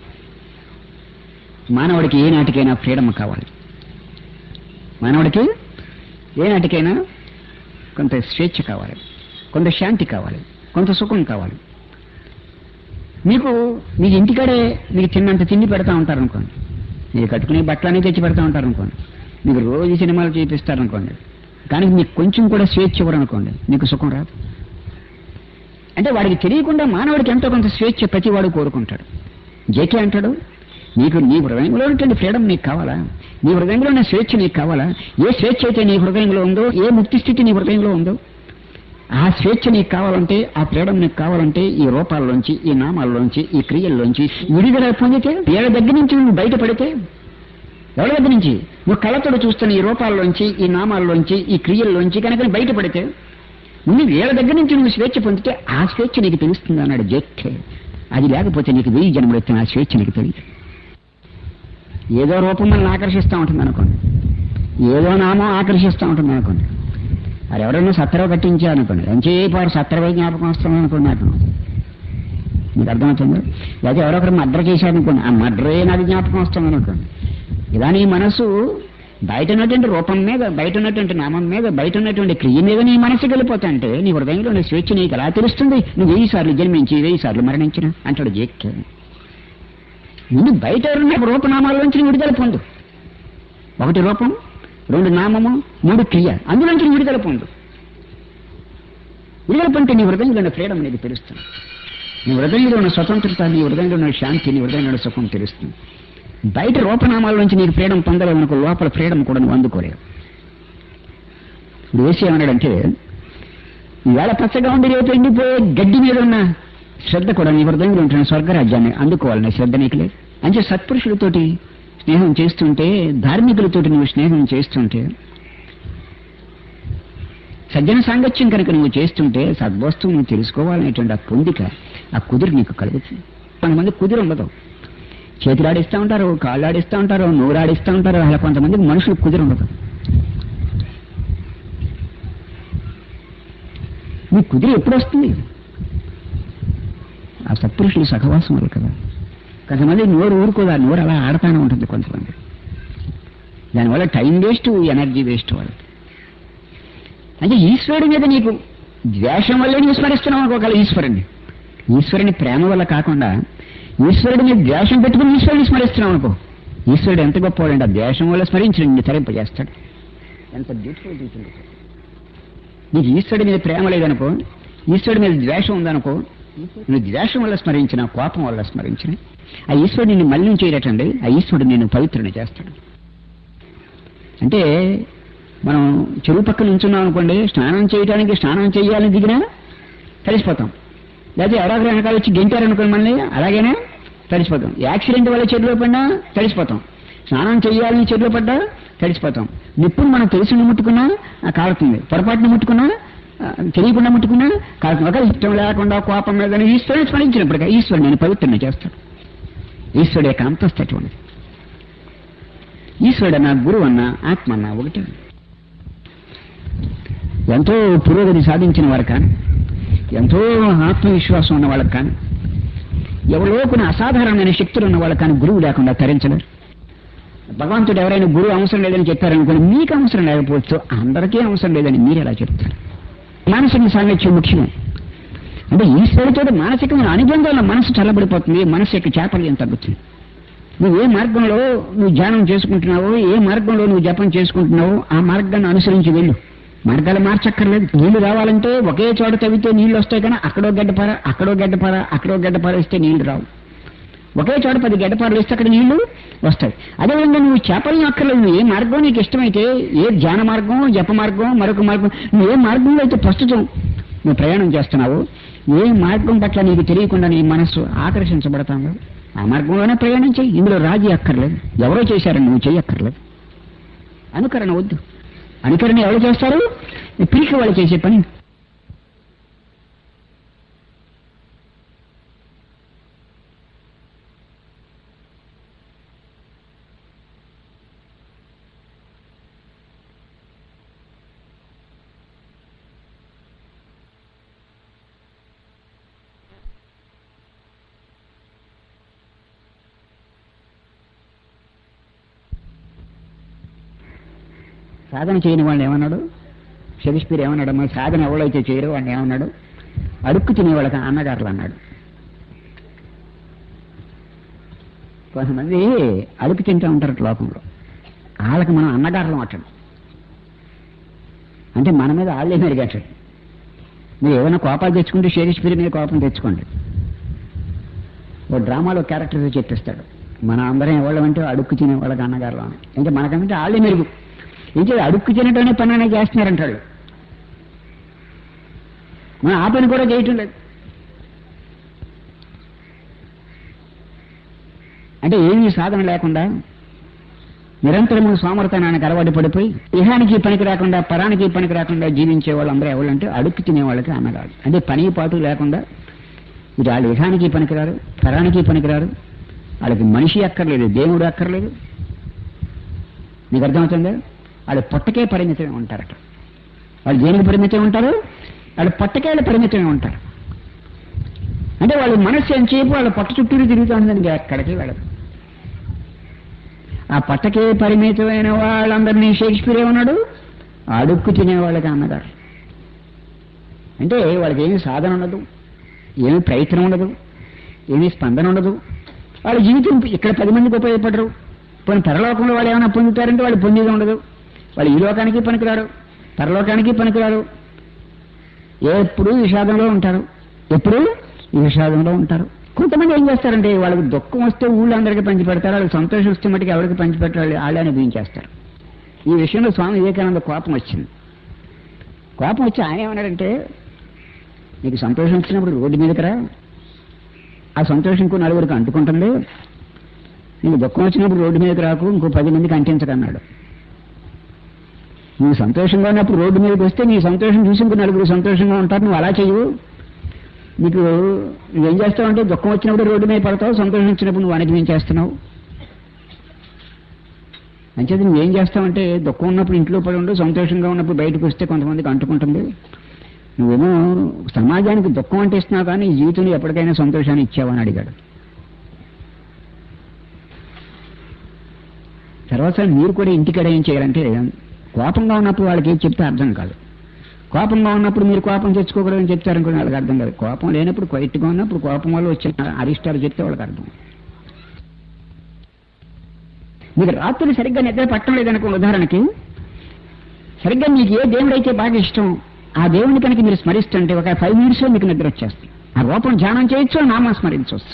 మానవుడికి ఏ నాటికైనా ఫ్రీడమ్ కావాలి మానవుడికి ఏ నాటికైనా కొంత స్వేచ్ఛ కావాలి కొంత శాంతి కావాలి కొంత సుఖం కావాలి మీకు మీకు ఇంటికాడే మీకు తిన్నంత తిండి పెడతా ఉంటారు అనుకోండి మీరు కట్టుకునే బట్టలన్నీ తెచ్చి పెడతా ఉంటారు అనుకోండి మీకు రోజు సినిమాలు చూపిస్తారు అనుకోండి కానీ మీకు కొంచెం కూడా స్వేచ్ఛ ఇవ్వరు అనుకోండి మీకు సుఖం రాదు అంటే వాడికి తెలియకుండా మానవుడికి ఎంతో కొంత స్వేచ్ఛ ప్రతి వాడు కోరుకుంటాడు జేకే అంటాడు నీకు నీ హృదయంలో ఉన్నటువంటి ఫ్రీడమ్ నీకు కావాలా నీ హృదయంలో ఉన్న స్వేచ్ఛ నీకు కావాలా ఏ స్వేచ్ఛ అయితే నీ హృదయంలో ఉందో ఏ ముక్తి స్థితి నీ హృదయంలో ఉందో ఆ స్వేచ్ఛ నీకు కావాలంటే ఆ ఫ్రీడమ్ నీకు కావాలంటే ఈ రూపాల్లోంచి ఈ నామాల్లోంచి ఈ క్రియల్లోంచి విడుదల పొందితే వీళ్ళ దగ్గర నుంచి నువ్వు బయటపడితే ఎవరి దగ్గర నుంచి నువ్వు కళ్ళతోడు చూస్తున్న ఈ రూపాల్లోంచి ఈ నామాల్లోంచి ఈ క్రియల్లోంచి కనుక బయటపడితే ముందు వీళ్ళ దగ్గర నుంచి నువ్వు స్వేచ్ఛ పొందితే ఆ స్వేచ్ఛ నీకు తెలుస్తుంది అన్నాడు జెక్కే అది లేకపోతే నీకు వెయ్యి జన్మలు ఎత్తిన ఆ స్వేచ్ఛ నీకు తెలియదు ఏదో రూపం మనల్ని ఆకర్షిస్తూ ఉంటుంది అనుకోండి ఏదో నామం ఆకర్షిస్తూ ఉంటుంది అనుకోండి అది ఎవరైనా సత్తరవ కట్టించా అనుకోండి ఎంతసేపు వాడు సత్తరవై జ్ఞాపకం వస్తుంది అనుకోండి నాకు మీకు అర్థమవుతుంది లేదా ఎవరో ఒకరు మర్డర్ చేశాడు అనుకోండి ఆ మర్డరే నాకు జ్ఞాపకం వస్తుంది అనుకోండి ఇలా నీ మనసు బయట ఉన్నటువంటి రూపం మీద బయట ఉన్నటువంటి నామం మీద బయట ఉన్నటువంటి క్రియ మీద నీ మనసు వెళ్ళిపోతా అంటే నీ హృదయంలో నీ స్వేచ్ఛ నీకు ఎలా తెలుస్తుంది నువ్వు వెయ్యి సార్లు జన్మించి వెయ్యి సార్లు మరణించిన అంటాడు జేక్కే ముందు బయట ఉన్న రూపనామాల్లోంచి నువ్వు విడుదల పొందు ఒకటి రూపం రెండు నామము మూడు క్రియ అందులోంచి నువ్వు విడుదల పొందు విడుదల పొందితే నీ హృదయంలో ఉన్న ఫ్రీడమ్ నీకు తెలుస్తుంది నీ హృదయంలో ఉన్న స్వతంత్రత నీ హృదయంలో ఉన్న శాంతి నీ హృదయంలో ఉన్న సుఖం తెలుస్తుంది బయట రూపనామాల నుంచి నీకు ఫ్రీడమ్ పొందలేవు లోపల ఫ్రీడమ్ కూడా నువ్వు అందుకోలేవు ఇప్పుడు వేసి ఏమన్నాడంటే ఈవేళ పచ్చగా ఉండి రేపు ఎండిపోయే గడ్డి మీద ఉన్న శ్రద్ధ కూడా నీ హృదయంలో ఉంటున్న స్వర్గరాజ్యాన్ని అందుకోవాలనే శ్రద్ధ నీకు లేదు అంటే సత్పురుషులతోటి స్నేహం చేస్తుంటే ధార్మికులతోటి నువ్వు స్నేహం చేస్తుంటే సజ్జన సాంగత్యం కనుక నువ్వు చేస్తుంటే సద్వస్తువు నువ్వు తెలుసుకోవాలనేటువంటి ఆ పొందిక ఆ కుదురు నీకు కలుగుతుంది కొంతమంది కుదురు ఉండదు చేతులు ఆడిస్తూ ఉంటారు కాళ్ళు ఆడిస్తూ ఉంటారు నోరు ఆడిస్తూ ఉంటారు అలా కొంతమందికి మనుషులకు కుదురు ఉండదు మీ కుదిరి ఎప్పుడు వస్తుంది ఆ సత్పురుషులు సహవాసం వల్ల కదా కొంతమంది నోరు ఊరుకోదు ఆ నోరు అలా ఆడతానే ఉంటుంది కొంతమంది దానివల్ల టైం వేస్ట్ ఎనర్జీ వేస్ట్ వాళ్ళు అంటే ఈశ్వరుడి మీద నీకు ద్వేషం వల్లే నువ్వు స్మరిస్తున్నావు అనుకోగల ఈశ్వరుడిని ఈశ్వరుని ప్రేమ వల్ల కాకుండా ఈశ్వరుడి మీద ద్వేషం పెట్టుకుని ఈశ్వరుని స్మరిస్తున్నావు అనుకో ఈశ్వరుడు ఎంత గొప్పవాడంటే ఆ ద్వేషం వల్ల స్మరించి నిన్ను తరింపజేస్తాడు ఎంత బ్యూటిఫుల్ టీచింగ్ నీకు ఈశ్వరుడి మీద ప్రేమ లేదనుకో ఈశ్వరుడి మీద ద్వేషం ఉందనుకో నువ్వు ద్వేషం వల్ల స్మరించిన కోపం వల్ల స్మరించిన ఆ ఈశ్వరుడు నిన్ను మళ్లించేటటండి ఆ ఈశ్వరుడు నిన్ను పవిత్రుని చేస్తాడు అంటే మనం చెరువు పక్కన ఉంచున్నాం అనుకోండి స్నానం చేయడానికి స్నానం చేయాలని దిగినా తడిసిపోతాం లేకపోతే ఎవరొకరు వెనకాల వచ్చి గెంటారనుకోండి మనల్ని అలాగేనే తడిసిపోతాం యాక్సిడెంట్ వల్ల చెరువులో పడినా తడిసిపోతాం స్నానం చేయాలని చెరువులో పడ్డా తడిసిపోతాం నిప్పును మనం తెలిసిన ముట్టుకున్నా ఆ, కాలుతుంది పొరపాటున ముట్టుకున్నా ఆ, తెలియకుండా ముట్టుకున్నా కాలుతుంది ఒక ఇష్టం లేకుండా కోపం మీద ఈశ్వరుని స్మరించినప్పటికీ ఈశ్వరుడు నేను పవిత్రుని చేస్తాడు ఈశ్వరుడు యొక్క అంతస్తు అటువంటిది ఈశ్వరుడు అన్న గురువు అన్న ఆత్మ అన్న ఒకటే ఎంతో పురోగతి సాధించిన వారు కానీ ఎంతో ఆత్మవిశ్వాసం ఉన్న వాళ్ళకి కానీ ఎవరో కొన్ని అసాధారణమైన శక్తులు ఉన్న వాళ్ళకి కానీ గురువు లేకుండా తరించలేరు భగవంతుడు ఎవరైనా గురువు అవసరం లేదని చెప్పారనుకోండి మీకు అవసరం లేకపోవచ్చు అందరికీ అవసరం లేదని మీరు ఎలా చెప్తారు మానసిక సాంగత్యం ముఖ్యమే అంటే ఈశ్వరుడితో మానసికమైన అనుబంధంలో మనసు చల్లబడిపోతుంది మనసు యొక్క చాపల్యం తగ్గుతుంది నువ్వు ఏ మార్గంలో నువ్వు ధ్యానం చేసుకుంటున్నావో ఏ మార్గంలో నువ్వు జపం చేసుకుంటున్నావో ఆ మార్గాన్ని అనుసరించి వెళ్ళు మార్గాలు మార్చక్కర్లేదు నీళ్లు రావాలంటే ఒకే చోట తవ్వితే నీళ్లు వస్తాయి కానీ అక్కడో గడ్డపార అక్కడో గడ్డపార అక్కడో గడ్డపార ఇస్తే నీళ్లు రావు ఒకే చోట పది గడ్డపారలు ఇస్తే అక్కడ నీళ్లు వస్తాయి అదేవిధంగా నువ్వు చేపలను అక్కర్లేదు నువ్వు ఏ మార్గం నీకు ఇష్టమైతే ఏ ధ్యాన మార్గం జప మార్గం మరొక మార్గం నువ్వు ఏ మార్గంలో అయితే ప్రస్తుతం నువ్వు ప్రయాణం చేస్తున్నావు ఏ మార్గం పట్ల నీకు తెలియకుండా నీ మనస్సు ఆకర్షించబడతావు ఆ మార్గంలోనే ప్రయాణం చేయి ఇందులో రాజీ అక్కర్లేదు ఎవరో చేశారని నువ్వు చెయ్యక్కర్లేదు అనుకరణ వద్దు అనుకరణ ఎవరు చేస్తారు పిరికి వాళ్ళు చేసే పని సాధన చేయని వాళ్ళని ఏమన్నాడు షేక్స్పియర్ ఏమన్నాడు మరి సాధన ఎవరైతే చేయరో వాడిని ఏమన్నాడు అడుక్కు తినే వాళ్ళకి అన్నగారులు అన్నాడు కొంతమంది అడుగు తింటూ ఉంటారు లోకంలో వాళ్ళకి మనం అన్నగారులు మాట్లాడు అంటే మన మీద వాళ్ళే మెరుగట్టాడు మీరు ఏమైనా కోపాలు తెచ్చుకుంటే షేక్స్పియర్ మీద కోపం తెచ్చుకోండి ఓ డ్రామాలో క్యారెక్టర్ చెప్పిస్తాడు మన అందరం ఎవళ్ళమంటే అడుక్కు తినే వాళ్ళకి అన్నగారులు అని అంటే మనకంటే వాళ్ళే మెరుగు ఇంకా అడుక్కు తినటమే పని అనేది చేస్తున్నారంటాడు మనం ఆ పని కూడా చేయటం లేదు అంటే ఏమీ సాధన లేకుండా నిరంతరము సోమరతనానికి అలవాటు పడిపోయి ఇహానికి పనికి రాకుండా పరానికి పనికి రాకుండా జీవించే వాళ్ళందరూ ఎవరంటే అడుక్కు తినే వాళ్ళకి అన్నగారు అంటే పని పాటు లేకుండా ఇది వాళ్ళు ఇహానికి పనికిరారు పరానికి పనికిరారు వాళ్ళకి మనిషి అక్కర్లేదు దేవుడు అక్కర్లేదు నీకు అర్థమవుతుందా వాళ్ళు పొట్టకే పరిమితమే ఉంటారట వాళ్ళు దేనికి పరిమితం ఉంటారు వాళ్ళు పొట్టకేళ్ళ పరిమితమే ఉంటారు అంటే వాళ్ళ మనస్సు ఎంతసేపు వాళ్ళ పొట్ట చుట్టూరు తిరుగుతూ ఉంటుందని ఎక్కడికి వెళ్ళదు ఆ పొట్టకే పరిమితమైన వాళ్ళందరినీ షేక్స్పియర్ ఏమన్నాడు అడుక్కు తినేవాళ్ళకి అన్నగారు అంటే వాళ్ళకి ఏమీ సాధన ఉండదు ఏమీ ప్రయత్నం ఉండదు ఏమీ స్పందన ఉండదు వాళ్ళ జీవితం ఇక్కడ పది మందికి ఉపయోగపడరు పోనీ పరలోకంలో వాళ్ళు ఏమైనా పొందుతారంటే వాళ్ళు పొందేది ఉండదు వాళ్ళు ఈ లోకానికి పనికిరారు పరలోకానికి పనికిరారు ఎప్పుడు విషాదంలో ఉంటారు ఎప్పుడు ఈ విషాదంలో ఉంటారు కొంతమంది ఏం చేస్తారంటే వాళ్ళకి దుఃఖం వస్తే ఊళ్ళో అందరికీ పంచి పెడతారు వాళ్ళకి సంతోషం వస్తే మటుకు ఎవరికి పంచి పెట్టాలి వాళ్ళే అనుభవించేస్తారు ఈ విషయంలో స్వామి వివేకానంద కోపం వచ్చింది కోపం వచ్చి ఆయన ఏమన్నాడంటే నీకు సంతోషం వచ్చినప్పుడు రోడ్డు మీదకి రా ఆ సంతోషం ఇంకో నలుగురికి అంటుకుంటుంది నీకు దుఃఖం వచ్చినప్పుడు రోడ్డు మీదకి రాకు ఇంకో పది మందికి అంటించకన్నాడు నువ్వు సంతోషంగా ఉన్నప్పుడు రోడ్డు మీదకి వస్తే నీ సంతోషం చూసి ఇంకో నలుగురు సంతోషంగా ఉంటారు నువ్వు అలా చేయవు నీకు నువ్వేం చేస్తావు అంటే దుఃఖం వచ్చినప్పుడు రోడ్డు మీద పడతావు సంతోషం వచ్చినప్పుడు నువ్వు అనుభవించేస్తున్నావు అంచేది నువ్వేం చేస్తావంటే దుఃఖం ఉన్నప్పుడు ఇంట్లో పడి ఉండు సంతోషంగా ఉన్నప్పుడు బయటకు వస్తే కొంతమందికి అంటుకుంటుంది నువ్వేమో సమాజానికి దుఃఖం అంటే ఇస్తున్నావు కానీ ఈ జీవితంలో ఎప్పటికైనా సంతోషాన్ని ఇచ్చావని అడిగాడు తర్వాత మీరు కూడా ఇంటికాడ ఏం చేయాలంటే కోపంగా ఉన్నప్పుడు వాళ్ళకి ఏం చెప్తే అర్థం కాదు కోపంగా ఉన్నప్పుడు మీరు కోపం తెచ్చుకోకూడదని చెప్తారనుకుని వాళ్ళకి అర్థం కాదు కోపం లేనప్పుడు క్వైట్గా ఉన్నప్పుడు కోపం వల్ల వచ్చిన అరిష్టాలు చెప్తే వాళ్ళకి అర్థం మీకు రాత్రులు సరిగ్గా నిద్ర పట్టడం లేదనుకోండి ఉదాహరణకి సరిగ్గా మీకు ఏ దేవుడైతే బాగా ఇష్టం ఆ దేవుని కనుక మీరు స్మరిస్తుంటే ఒక ఫైవ్ మినిట్స్లో మీకు నిద్ర వచ్చేస్తుంది ఆ రూపం ధ్యానం చేయొచ్చు నామం స్మరించవచ్చు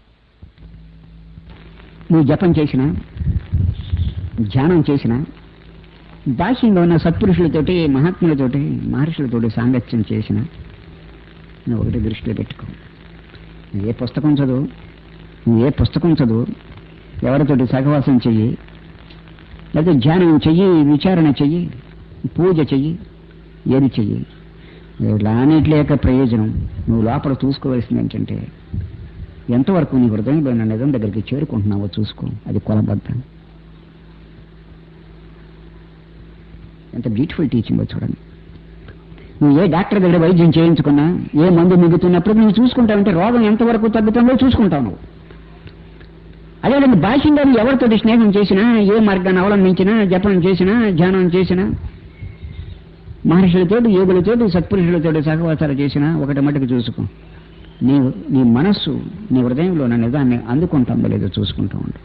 నువ్వు జపం చేసినా ధ్యానం చేసినా బాహ్యంలో ఉన్న సత్పురుషులతోటి మహాత్ములతోటి మహర్షులతోటి సాంగత్యం చేసిన నువ్వు ఒకటి దృష్టిలో పెట్టుకో నువ్వు ఏ పుస్తకం చదువు నువ్వు ఏ పుస్తకం చదువు ఎవరితోటి సహవాసం చెయ్యి లేకపోతే ధ్యానం చెయ్యి విచారణ చెయ్యి పూజ చెయ్యి ఏది చెయ్యి ఇలాన్నిటి యొక్క ప్రయోజనం నువ్వు లోపల చూసుకోవాల్సింది ఏంటంటే ఎంతవరకు నీ హృదయంలో ఉన్న నిజం దగ్గరికి చేరుకుంటున్నావో చూసుకో అది కొలబద్ధం ఎంత బ్యూటిఫుల్ టీచింగ్ చూడండి నువ్వు ఏ డాక్టర్ దగ్గర వైద్యం చేయించుకున్నా ఏ మందు మిగుతున్నప్పుడు నువ్వు చూసుకుంటావంటే రోగం ఎంతవరకు తగ్గుతుందో చూసుకుంటావు నువ్వు అదేవిధంగా బాహ్యంగా నువ్వు ఎవరితోటి స్నేహం చేసినా ఏ మార్గాన్ని అవలంబించినా జపం చేసినా ధ్యానం చేసినా మహర్షులతోటి యోగులతోటి సత్పురుషులతోటి సహవాసాలు చేసినా ఒకటి మటుకు చూసుకో నీ నీ మనస్సు నీ హృదయంలో ఉన్న నిజాన్ని అందుకుంటుందో లేదో చూసుకుంటూ ఉండు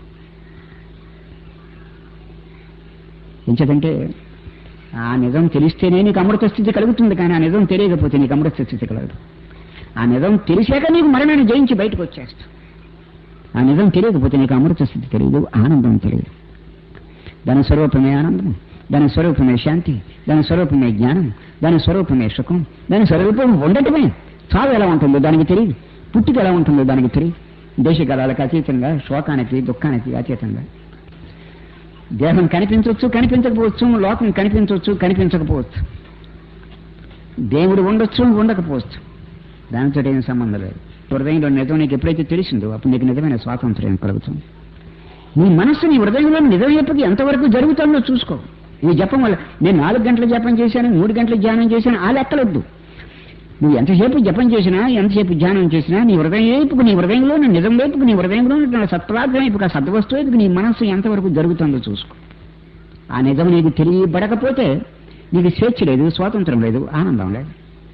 ఎంచేతంటే ఆ నిజం తెలిస్తేనే నీకు అమృత స్థితి కలుగుతుంది కానీ ఆ నిజం తెలియకపోతే నీకు అమృత స్థితి కలగదు ఆ నిజం తెలిసాక నీకు మరణాన్ని జయించి బయటకు వచ్చేస్తా ఆ నిజం తెలియకపోతే నీకు అమృత స్థితి తెలియదు ఆనందం తెలియదు దాని స్వరూపమే ఆనందం దాని స్వరూపమే శాంతి దాని స్వరూపమే జ్ఞానం దాని స్వరూపమే సుఖం దాని స్వరూపం ఉండటమే చావు ఎలా ఉంటుందో దానికి తెలియదు పుట్టుక ఎలా ఉంటుందో దానికి తెలియదు దేశకాలాలకు అతీతంగా శోకానికి దుఃఖానికి అతీతంగా దేహం కనిపించవచ్చు కనిపించకపోవచ్చు లోకం కనిపించవచ్చు కనిపించకపోవచ్చు దేవుడు ఉండొచ్చు ఉండకపోవచ్చు దానితో ఏం సంబంధం లేదు హృదయంలో నిజం నీకు ఎప్పుడైతే తెలిసిందో అప్పుడు నీకు నిజమైన స్వాతంత్ర్యం కలుగుతుంది నీ మనస్సు నీ హృదయంలో నిజమైనప్పటికీ ఎంతవరకు జరుగుతుందో చూసుకో ఈ జపం వల్ల నేను నాలుగు గంటల జపం చేశాను మూడు గంటల ధ్యానం చేశాను ఆ లెక్కలొద్దు నువ్వు ఎంతసేపు జపం చేసినా ఎంతసేపు ధ్యానం చేసినా నీ హృదయం వైపుకు నీ హృదయంలో నీ నిజం వైపుకు నీ హృదయంలో ఉన్న సత్పదార్థం వైపుకు ఆ సద్వస్తు వైపుకు నీ మనస్సు ఎంతవరకు జరుగుతుందో చూసుకో ఆ నిజం నీకు తెలియబడకపోతే నీకు స్వేచ్ఛ లేదు స్వాతంత్రం లేదు ఆనందం లేదు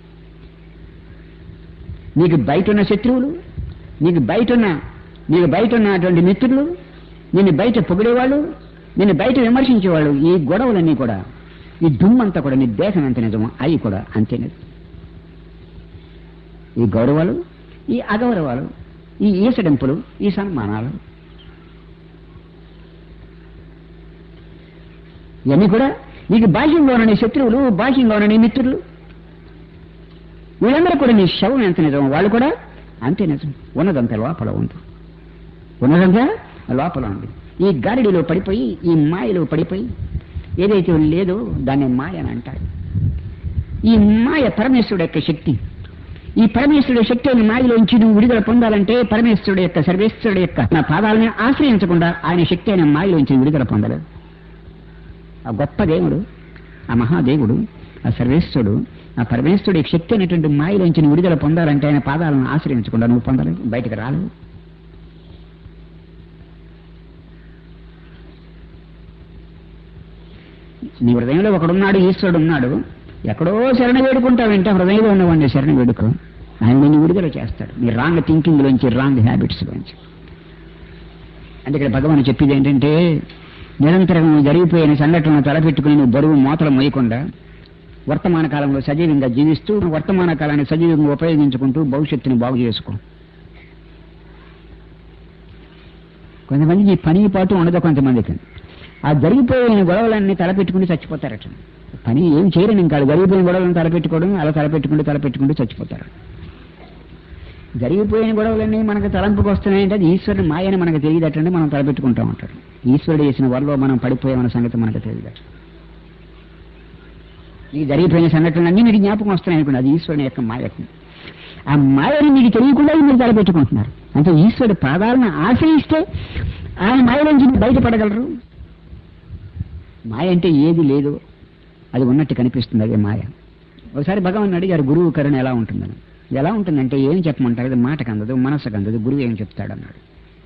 నీకు బయట ఉన్న శత్రువులు నీకు బయట ఉన్న నీకు బయట ఉన్నటువంటి మిత్రులు నిన్ను బయట పొగిడేవాళ్ళు నిన్ను బయట విమర్శించేవాళ్ళు ఈ గొడవలన్నీ కూడా ఈ దుమ్మంతా కూడా నీ దేశం ఎంత నిజమో అవి కూడా అంతే నిజం ఈ గౌరవాలు ఈ అగౌరవాలు ఈ ఈసడింపులు ఈ సన్మానాలు ఇవన్నీ కూడా నీకు బాహ్యంలోనని శత్రువులు బాహ్యంలోనని మిత్రులు వీళ్ళందరూ కూడా నీ శవం ఎంత నిజం వాళ్ళు కూడా అంతే నిజం ఉన్నదంతా లోపల ఉంది ఉన్నదంతా లోపల ఉంది ఈ గాలిడిలో పడిపోయి ఈ మాయలో పడిపోయి ఏదైతే లేదో దాన్ని మాయ అని అంటారు ఈ మాయ పరమేశ్వరుడు యొక్క శక్తి ఈ పరమేశ్వరుడు శక్తి అయిన మాయలోంచి నువ్వు విడుదల పొందాలంటే పరమేశ్వరుడు యొక్క సర్వేశ్వరుడు యొక్క నా పాదాలను ఆశ్రయించకుండా ఆయన శక్తి అయిన మాయలోంచి విడుదల పొందలేదు ఆ గొప్ప దేవుడు ఆ మహాదేవుడు ఆ సర్వేశ్వరుడు ఆ పరమేశ్వరుడు యొక్క శక్తి అయినటువంటి మాయలోంచి నువ్వు విడుదల పొందాలంటే ఆయన పాదాలను ఆశ్రయించకుండా నువ్వు పొందలేవు బయటకు రాలేవు నీ హృదయంలో ఒకడున్నాడు ఈశ్వరుడు ఉన్నాడు ఎక్కడో శరణ వేడుకుంటావంటే హృదయంలో ఉన్నవాడిని శరణ వేడుకో ఆయన నిన్ను విడుదల చేస్తాడు నీ రాంగ్ థింకింగ్ లోంచి రాంగ్ హ్యాబిట్స్ లోంచి అంటే ఇక్కడ భగవాన్ చెప్పేది ఏంటంటే నిరంతరం జరిగిపోయిన సంఘటనలు తలపెట్టుకుని నువ్వు బరువు మూతలు మోయకుండా వర్తమాన కాలంలో సజీవంగా జీవిస్తూ వర్తమాన కాలాన్ని సజీవంగా ఉపయోగించుకుంటూ భవిష్యత్తుని బాగు చేసుకో కొంతమందికి ఈ పని పాటు ఉండదు కొంతమందికి ఆ జరిగిపోయిన గొడవలన్నీ తలపెట్టుకుని చచ్చిపోతారట పని ఏం చేయరు ఇంకా జరిగిపోయిన గొడవలను తలపెట్టుకోవడం అలా తలపెట్టుకుంటూ తలపెట్టుకుంటూ చచ్చిపోతారు జరిగిపోయిన గొడవలన్నీ మనకు తలంపుకు వస్తున్నాయంటే అది ఈశ్వరుని మాయని మనకు తెలియదటండి మనం తలపెట్టుకుంటూ ఉంటారు ఈశ్వరుడు చేసిన వరలో మనం పడిపోయామన్న సంగతి మనకు తెలియదట ఈ జరిగిపోయిన సంఘటనలన్నీ మీకు జ్ఞాపకం వస్తున్నాయి అనుకోండి అది ఈశ్వరుని యొక్క మాయకు ఆ మాయని మీకు తెలియకుండా మీరు తలపెట్టుకుంటున్నారు అంటే ఈశ్వరుడు పాదాలను ఆశ్రయిస్తే ఆయన మాయలోంచి మీరు బయటపడగలరు మాయ అంటే ఏది లేదు అది ఉన్నట్టు కనిపిస్తుంది అదే మాయ ఒకసారి భగవాన్ అడిగారు గురువు కరుణ ఎలా ఉంటుందని ఎలా ఉంటుందంటే ఏం చెప్పమంటారు అది మాటకు అందదు మనసుకు అందదు గురువు ఏం చెప్తాడు అన్నాడు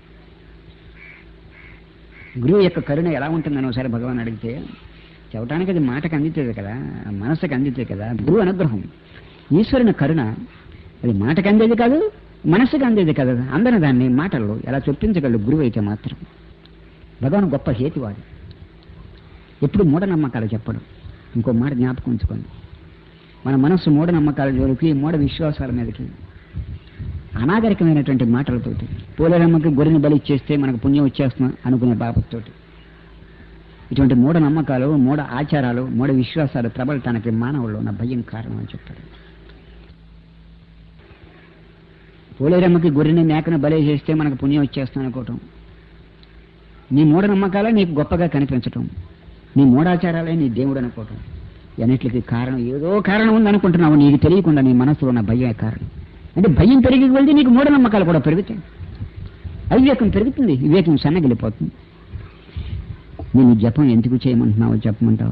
గురువు యొక్క కరుణ ఎలా ఉంటుందని ఒకసారి భగవాన్ అడిగితే చెప్పడానికి అది మాటకు అందితే కదా మనసుకు అందితే కదా గురువు అనుగ్రహం ఈశ్వరుని కరుణ అది మాటకు అందేది కాదు మనసుకు అందేది కదా అందరి దాన్ని మాటల్లో ఎలా చొప్పించగలడు గురువు అయితే మాత్రం భగవాన్ గొప్ప హేతువాడు ఎప్పుడు మూఢనమ్మకాలు చెప్పడం ఇంకో మాట జ్ఞాపకం ఉంచుకోండి మన మనస్సు మూఢనమ్మకాల జోలికి మూఢ విశ్వాసాల మీదకి అనాగరికమైనటువంటి మాటలతోటి పోలేరమ్మకి గొర్రెని బలి ఇచ్చేస్తే మనకు పుణ్యం వచ్చేస్తున్నా అనుకునే బాబుతోటి ఇటువంటి మూఢ నమ్మకాలు మూఢ ఆచారాలు మూఢ విశ్వాసాలు ప్రబలటానికి మానవుల్లో ఉన్న భయం కారణం అని చెప్పాడు పోలేరమ్మకి గొర్రెని మేకను బలి చేస్తే మనకు పుణ్యం వచ్చేస్తాం అనుకోవటం నీ మూఢ నమ్మకాలే నీకు గొప్పగా కనిపించటం నీ మూఢాచారాలే నీ దేవుడు అనుకోవటం అన్నిటికి కారణం ఏదో కారణం ఉంది అనుకుంటున్నావు నీకు తెలియకుండా నీ మనసులో ఉన్న భయమే కారణం అంటే భయం పెరిగి వెళ్తే నీకు మూఢనమ్మకాలు కూడా పెరుగుతాయి అవివేకం పెరుగుతుంది వివేకం సన్నగిలిపోతుంది నేను జపం ఎందుకు చేయమంటున్నావో చెప్పమంటావా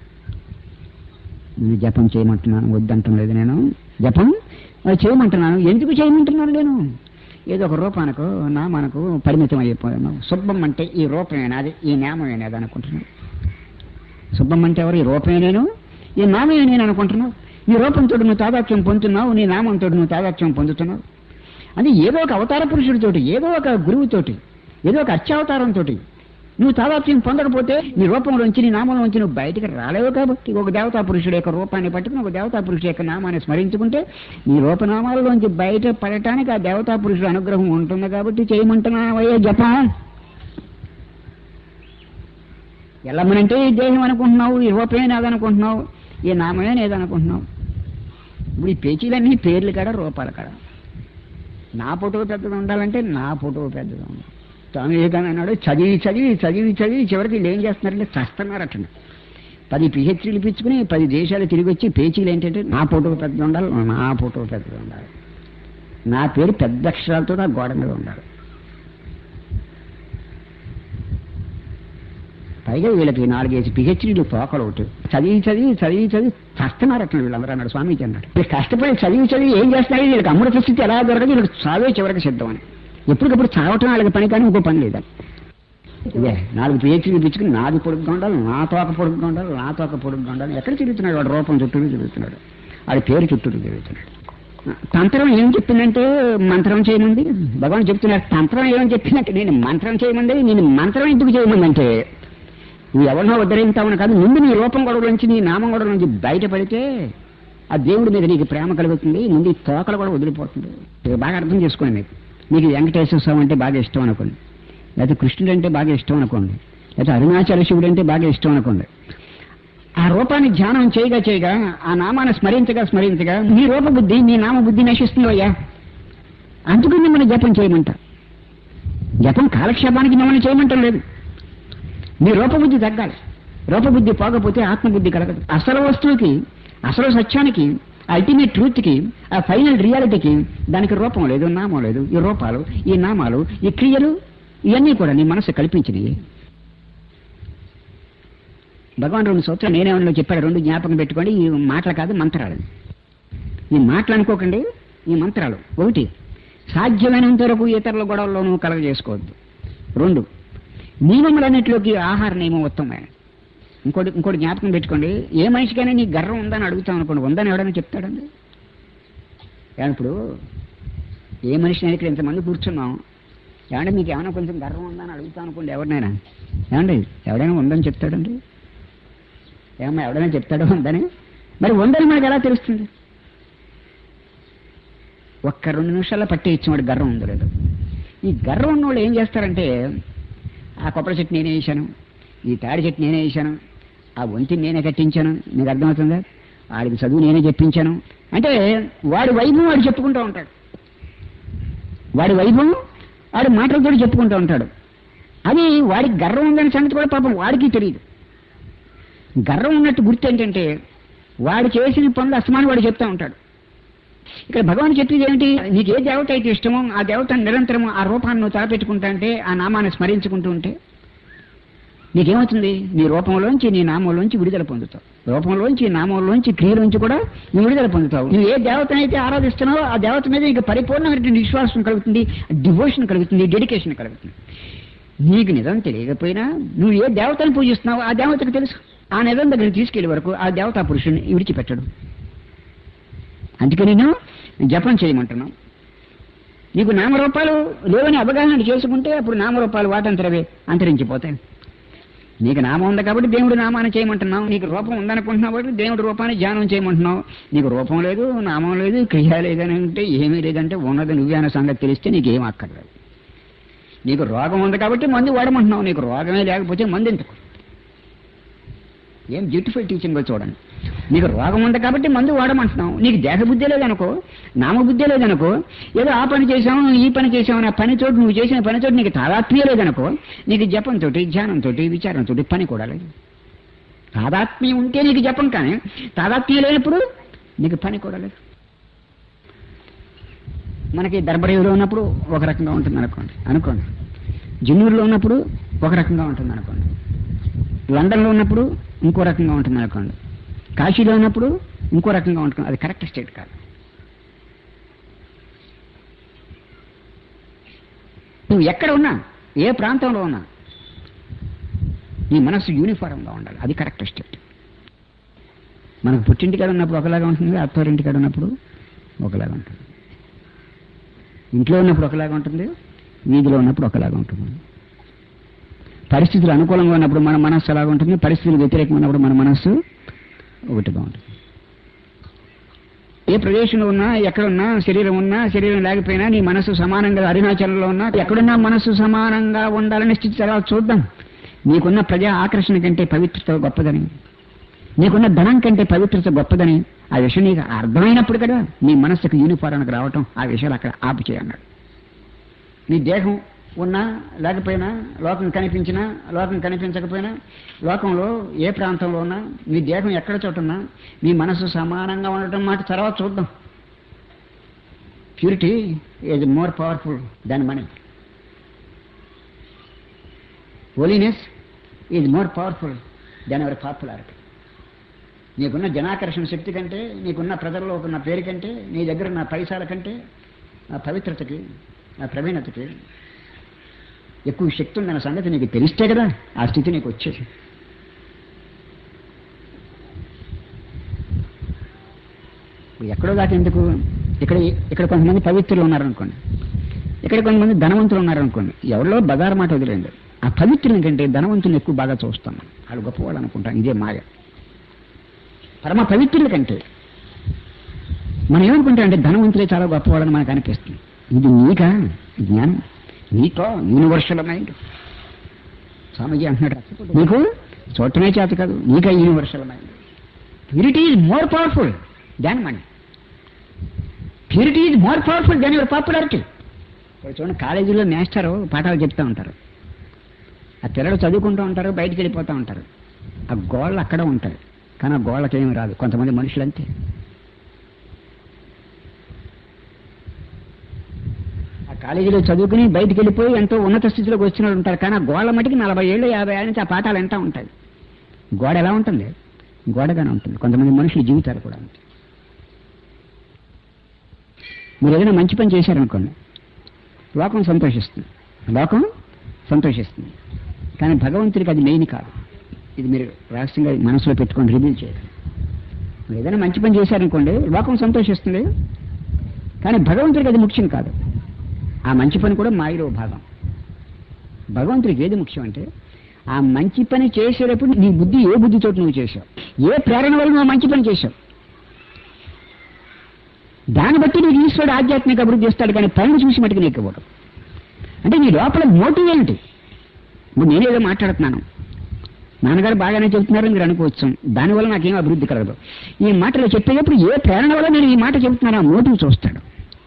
నేను జపం చేయమంటున్నాను వద్దంటం లేదు నేను జపం ఆ, చేయమంటున్నాను ఎందుకు చేయమంటున్నాను నేను ఏదో ఒక రూపానికో నామానకు పరిమితం అయిపోయాను శుభం అంటే ఈ రూపమేనాది ఈ నామమేనాది అనుకుంటున్నాను శుభం అంటే ఎవరు ఈ రూపమే నేను ఈ నామే నేను అనుకుంటున్నావు ఈ రూపంతో నువ్వు తాదాత్యం పొందుతున్నావు నీ నామంతో నువ్వు తాదాత్యం పొందుతున్నావు అది ఏదో ఒక అవతార పురుషుడితోటి ఏదో ఒక గురువుతోటి ఏదో ఒక అత్యావతారంతో నువ్వు తాదాత్యం పొందకపోతే నీ రూపంలోంచి నీ నామంలోంచి నువ్వు బయటికి రాలేవు కాబట్టి ఒక దేవతా పురుషుడు యొక్క రూపాన్ని పట్టుకుని ఒక దేవతా పురుషుడు యొక్క నామాన్ని స్మరించుకుంటే నీ రూపనామాలలోంచి బయట పడటానికి ఆ దేవతా పురుషుడు అనుగ్రహం ఉంటుంది కాబట్టి చేయమంటున్నావయ్యే జపం ఎల్లమ్మనంటే ఈ దేహం అనుకుంటున్నావు ఈ రూపమే నాదనుకుంటున్నావు ఈ నామమే నేదనుకుంటున్నావు ఇప్పుడు ఈ పేచీలన్నీ పేర్లు కాడ రూపాలు కాడ నా ఫోటో పెద్దది ఉండాలంటే నా ఫోటో పెద్దది ఉండాలి స్వామి వివేకానంద అన్నాడు చదివి చదివి చదివి చదివి చివరికి వీళ్ళు ఏం చేస్తున్నారంటే చస్తున్నారట పది పిహెచ్డీలు పిచ్చుకుని పది దేశాలు తిరిగి వచ్చి పేచీలు ఏంటంటే నా ఫోటో పెద్దగా ఉండాలి నా ఫోటో పెద్దగా ఉండాలి నా పేరు పెద్ద అక్షరాలతో నా గోడ మీద ఉండాలి పైగా వీళ్ళకి నాలుగేసి పిహెచ్డీలు తోకలు ఒకటి చదివి చదివి చదివి చదివి చస్తున్నారు అట్లా వీళ్ళందరూ అన్నాడు స్వామీజీ అన్నాడు వీళ్ళు కష్టపడి చదివి చదివి ఏం చేస్తున్నారు వీళ్ళకి అమృత స్థితి ఎలా దొరకదు వీళ్ళకి చావే చివరికి సిద్ధం అని ఎప్పటికప్పుడు చావటం వాళ్ళకి పని కానీ ఇంకో పని లేదని ఇదే నాలుగు పిహెచ్డీలు పిచ్చుకుని నాది పొడుగ్గా ఉండాలి నా తోక పొడుగ్గా ఉండాలి నా తోక పొడుగ్గా ఉండాలి ఎక్కడ తిరుగుతున్నాడు వాడు రూపం చుట్టూరు తిరుగుతున్నాడు వాడి పేరు చుట్టూరు తిరుగుతున్నాడు తంత్రం ఏం చెప్పిందంటే మంత్రం చేయమంది భగవాన్ చెప్తున్నాడు తంత్రం ఏమని చెప్పిందంటే నేను మంత్రం చేయమంది నేను మంత్రం ఎందుకు చేయమందంటే నువ్వు ఎవరినో ఉద్ధరించావని కాదు ముందు నీ రూపం గొడవ నుంచి నీ నామం గొడవ నుంచి బయటపడితే ఆ దేవుడి మీద నీకు ప్రేమ కలుగుతుంది ముందు ఈ తోకలు కూడా వదిలిపోతుంది ఇది బాగా అర్థం చేసుకోండి మీకు మీకు వెంకటేశ్వర స్వామి అంటే బాగా ఇష్టం అనుకోండి లేకపోతే కృష్ణుడు అంటే బాగా ఇష్టం అనుకోండి లేకపోతే అరుణాచల శివుడు అంటే బాగా ఇష్టం అనుకోండి ఆ రూపాన్ని ధ్యానం చేయగా చేయగా ఆ నామాన్ని స్మరించగా స్మరించగా నీ రూపబుద్ధి నీ నామబుద్ధి నశిస్తుంది అయ్యా అందుకని మిమ్మల్ని జపం చేయమంట జపం కాలక్షేపానికి మిమ్మల్ని చేయమంటం లేదు మీ రూపబుద్ధి తగ్గాలి రూపబుద్ధి పోకపోతే ఆత్మబుద్ధి కలగదు అసలు వస్తువుకి అసలు సత్యానికి అల్టిమేట్ ట్రూత్కి ఆ ఫైనల్ రియాలిటీకి దానికి రూపం లేదు నామం లేదు ఈ రూపాలు ఈ నామాలు ఈ క్రియలు ఇవన్నీ కూడా నీ మనసు కల్పించినవి భగవాన్ రెండు సూత్రాలు నేనేమన్నా చెప్పాడు రెండు జ్ఞాపకం పెట్టుకోండి ఈ మాటలు కాదు మంత్రాలు ఈ మాటలు అనుకోకండి ఈ మంత్రాలు ఒకటి సాధ్యమైనంత వరకు ఇతరుల గొడవల్లోనూ కలగజేసుకోవద్దు రెండు నియమములన్నిటిలోకి ఆహార నియమం ఉత్తమమైన ఇంకోటి ఇంకోటి జ్ఞాపకం పెట్టుకోండి ఏ మనిషికైనా నీ గర్వం ఉందని అడుగుతాం అనుకోండి ఉందని ఎవడైనా చెప్తాడండి ఏమన్నా ఇప్పుడు ఏ మనిషిని ఇక్కడ ఇంతమంది కూర్చున్నాం ఏమంటే మీకు ఏమైనా కొంచెం గర్వం ఉందని అడుగుతాం అనుకోండి ఎవరినైనా ఏమండి ఎవడైనా ఉందని చెప్తాడండి ఏమన్నా ఎవడైనా చెప్తాడో ఉందని మరి ఉందని మనకు ఎలా తెలుస్తుంది ఒక్క రెండు నిమిషాల్లో పట్టి ఇచ్చేవాడు గర్వం ఉందో లేదు ఈ గర్వం ఉన్న వాళ్ళు ఏం చేస్తారంటే ఆ కొబ్బరి చెట్టు నేనే వేసాను ఈ తాడి చెట్టు నేనే వేసాను ఆ వంతిని నేనే కట్టించాను నీకు అర్థమవుతుందా వాడికి చదువు నేనే చెప్పించాను అంటే వాడి వైభవం వాడు చెప్పుకుంటూ ఉంటాడు వాడి వైభవం వాడి మాటలతో చెప్పుకుంటూ ఉంటాడు అది వాడికి గర్వం ఉందనే సంగతి కూడా పాపం వాడికి తెలియదు గర్వం ఉన్నట్టు గుర్తు ఏంటంటే వాడు చేసిన పనులు అస్తమానం వాడు చెప్తా ఉంటాడు ఇక్కడ భగవాన్ చెప్పేది ఏమిటి నీకు ఏ దేవత అయితే ఇష్టమో ఆ దేవతను నిరంతరం ఆ రూపాన్ని నువ్వు తలపెట్టుకుంటా అంటే ఆ నామాన్ని స్మరించుకుంటూ ఉంటే నీకేమవుతుంది నీ రూపంలోంచి నీ నామంలోంచి విడుదల పొందుతావు రూపంలోంచి నామంలోంచి క్రియలోంచి కూడా నువ్వు విడుదల పొందుతావు నువ్వు ఏ దేవతనైతే ఆరాధిస్తున్నావో ఆ దేవత మీద నీకు పరిపూర్ణమైనటువంటి విశ్వాసం కలుగుతుంది డివోషన్ కలుగుతుంది డెడికేషన్ కలుగుతుంది నీకు నిజం తెలియకపోయినా నువ్వు ఏ దేవతను పూజిస్తున్నావో ఆ దేవతకు తెలుసు ఆ నిజం దగ్గరికి తీసుకెళ్లే వరకు ఆ దేవతా పురుషుని విడిచిపెట్టడు అందుకే నేను జపం చేయమంటున్నాను నీకు నామరూపాలు లేవని అవగాహన చేసుకుంటే అప్పుడు నామరూపాలు వాటంతరవే అంతరించిపోతాయి నీకు నామం ఉంది కాబట్టి దేవుడి నామాన్ని చేయమంటున్నావు నీకు రూపం ఉందనుకుంటున్నావు కాబట్టి దేవుడి రూపాన్ని ధ్యానం చేయమంటున్నావు నీకు రూపం లేదు నామం లేదు క్రియ లేదని అంటే ఏమీ లేదంటే ఉన్నది నువ్వే అనే సంగతి తెలిస్తే నీకు ఏం అక్కర్లేదు నీకు రోగం ఉంది కాబట్టి మందు వాడమంటున్నావు నీకు రోగమే లేకపోతే మందు ఎందుకు ఏం బ్యూటిఫుల్ టీచింగ్ చూడండి నీకు రోగం ఉంది కాబట్టి మందు వాడమంటున్నావు నీకు దేహ బుద్ధి లేదనుకో నామబుద్ధి లేదనుకో ఏదో ఆ పని చేసాము ఈ పని చేసాము అనే పనితోటి నువ్వు చేసిన పనితోటి నీకు తాదాత్మ్య లేదనుకో నీకు జపంతో ధ్యానంతో విచారంతో పని కూడా లేదు తాదాత్మ్యం ఉంటే నీకు జపం కానీ తాదాత్మ్యం లేనప్పుడు నీకు పని కూడా లేదు మనకి దర్బరేవులో ఉన్నప్పుడు ఒక రకంగా ఉంటుంది అనుకోండి అనుకోండి జిన్నూరులో ఉన్నప్పుడు ఒక రకంగా ఉంటుంది అనుకోండి లండన్లో ఉన్నప్పుడు ఇంకో రకంగా ఉంటుంది అనుకోండి కాశీలో ఉన్నప్పుడు ఇంకో రకంగా ఉంటుంది అది కరెక్ట్ స్టేట్ కాదు నువ్వు ఎక్కడ ఉన్నా ఏ ప్రాంతంలో ఉన్నా నీ మనస్సు యూనిఫారంగా ఉండాలి అది కరెక్ట్ స్టేట్ మనకు పుట్టింటికాడ ఉన్నప్పుడు ఒకలాగా ఉంటుంది అత్తవారింటికాడ ఉన్నప్పుడు ఒకలాగా ఉంటుంది ఇంట్లో ఉన్నప్పుడు ఒకలాగా ఉంటుంది వీధిలో ఉన్నప్పుడు ఒకలాగా ఉంటుంది పరిస్థితులు అనుకూలంగా ఉన్నప్పుడు మన మనస్సు అలాగా ఉంటుంది పరిస్థితులు వ్యతిరేకంగా ఉన్నప్పుడు మన మనస్సు ఒకటిగా ఉంటుంది ఏ ప్రదేశంలో ఉన్నా ఎక్కడున్నా శరీరం ఉన్నా శరీరం లేకపోయినా నీ మనస్సు సమానంగా అరుణాచలంలో ఉన్నా ఎక్కడున్నా మనస్సు సమానంగా ఉండాలనే స్థితి తర్వాత చూద్దాం నీకున్న ప్రజా ఆకర్షణ కంటే పవిత్రత గొప్పదని నీకున్న ధనం కంటే పవిత్రత గొప్పదని ఆ విషయం నీకు అర్థమైనప్పుడు కదా నీ మనస్సుకు యూనిఫారానికి రావటం ఆ విషయాలు అక్కడ ఆపు చేయన్నాడు నీ దేహం ఉన్నా లేకపోయినా లోకం కనిపించినా లోకం కనిపించకపోయినా లోకంలో ఏ ప్రాంతంలో ఉన్నా మీ దేహం ఎక్కడ చోటున్నా మీ మనసు సమానంగా ఉండటం మాట తర్వాత చూద్దాం purity is more powerful than money holiness is more powerful than our popularity నీకున్న జనాకర్షణ శక్తి కంటే నీకున్న ప్రజల్లో ఉన్న పేరు కంటే నీ దగ్గర ఉన్న పైసాల కంటే ఆ పవిత్రతకి ఆ ప్రవీణతకి ఎక్కువ శక్తి ఉందన్న సంగతి నీకు తెలిస్తే కదా ఆ స్థితి నీకు వచ్చేసి ఇప్పుడు ఎక్కడో దాకా ఎందుకు ఇక్కడ ఇక్కడ కొంతమంది పవిత్రులు ఉన్నారనుకోండి ఇక్కడ కొంతమంది ధనవంతులు ఉన్నారనుకోండి ఎవరిలో బజార్ మాట వదిలేండి ఆ పవిత్రుని కంటే ధనవంతుని ఎక్కువ బాగా చూస్తాం వాళ్ళు గొప్పవాళ్ళు అనుకుంటాం ఇదే మాయ పరమ పవిత్రుల కంటే మనం ఏమనుకుంటాం అంటే ధనవంతులే చాలా గొప్పవాళ్ళని మనకు అనిపిస్తుంది ఇది నీకా జ్ఞానం నీకో యూనివర్సల్ మైండ్ స్వామీజీ అంటున్నాడు నీకు చూడటమే చేత కాదు నీకా universal mind purity is more powerful than money purity is more powerful than your popularity ఇప్పుడు చూడండి కాలేజీలో మాస్టర్ పాఠాలు చెప్తూ ఉంటారు ఆ పిల్లలు చదువుకుంటూ ఉంటారు బయటికి వెళ్ళిపోతూ ఉంటారు ఆ గోళ్ళు అక్కడ ఉంటాయి కానీ ఆ గోళ్ళకి ఏమి రాదు కొంతమంది మనుషులు అంతే ఆ కాలేజీలో చదువుకుని బయటికి వెళ్ళిపోయి ఎంతో ఉన్నత స్థితిలోకి వచ్చిన వాళ్ళు ఉంటారు కానీ ఆ గోళ్ళ మటుకి నలభై ఏళ్ళు యాభై ఏళ్ళ నుంచి ఆ పాఠాలు ఎంటా ఉంటాయి గోడ ఎలా ఉంటుంది గోడగానే ఉంటుంది కొంతమంది మనుషుల జీవితాలు కూడా ఉంటాయి మీరు ఏదైనా మంచి పని చేశారనుకోండి లోకం సంతోషిస్తుంది లోకం సంతోషిస్తుంది కానీ భగవంతుడికి అది మెయిన్ కాదు ఇది మీరు రహస్యంగా మనసులో పెట్టుకొని రివీల్ చేయాలి మీరు ఏదైనా మంచి పని చేశారనుకోండి లోకం సంతోషిస్తుంది కానీ భగవంతుడికి అది ముఖ్యం కాదు ఆ మంచి పని కూడా మాయలో భాగం భగవంతుడికి ఏది ముఖ్యం అంటే ఆ మంచి పని చేసేటప్పుడు నీ బుద్ధి ఏ బుద్ధితో నువ్వు చేసావు ఏ ప్రేరణ వల్ల నువ్వు మంచి పని చేసావు దాన్ని బట్టి నీకు ఈశ్వరుడు ఆధ్యాత్మిక అభివృద్ధి చేస్తాడు కానీ పనిని చూసి మటుకు నీకు ఇవ్వడు అంటే నీ లోపల మోటివ్ ఏంటి ఇప్పుడు నేనేదో మాట్లాడుతున్నాను నాన్నగారు బాగానే చెబుతున్నారని మీరు అనుకోవచ్చు దానివల్ల నాకేం అభివృద్ధి కలగదు ఈ మాటలు చెప్పేటప్పుడు ఏ ప్రేరణ వల్ల నేను ఈ మాట చెబుతున్నాను ఆ మోటివ్ చూస్తాడు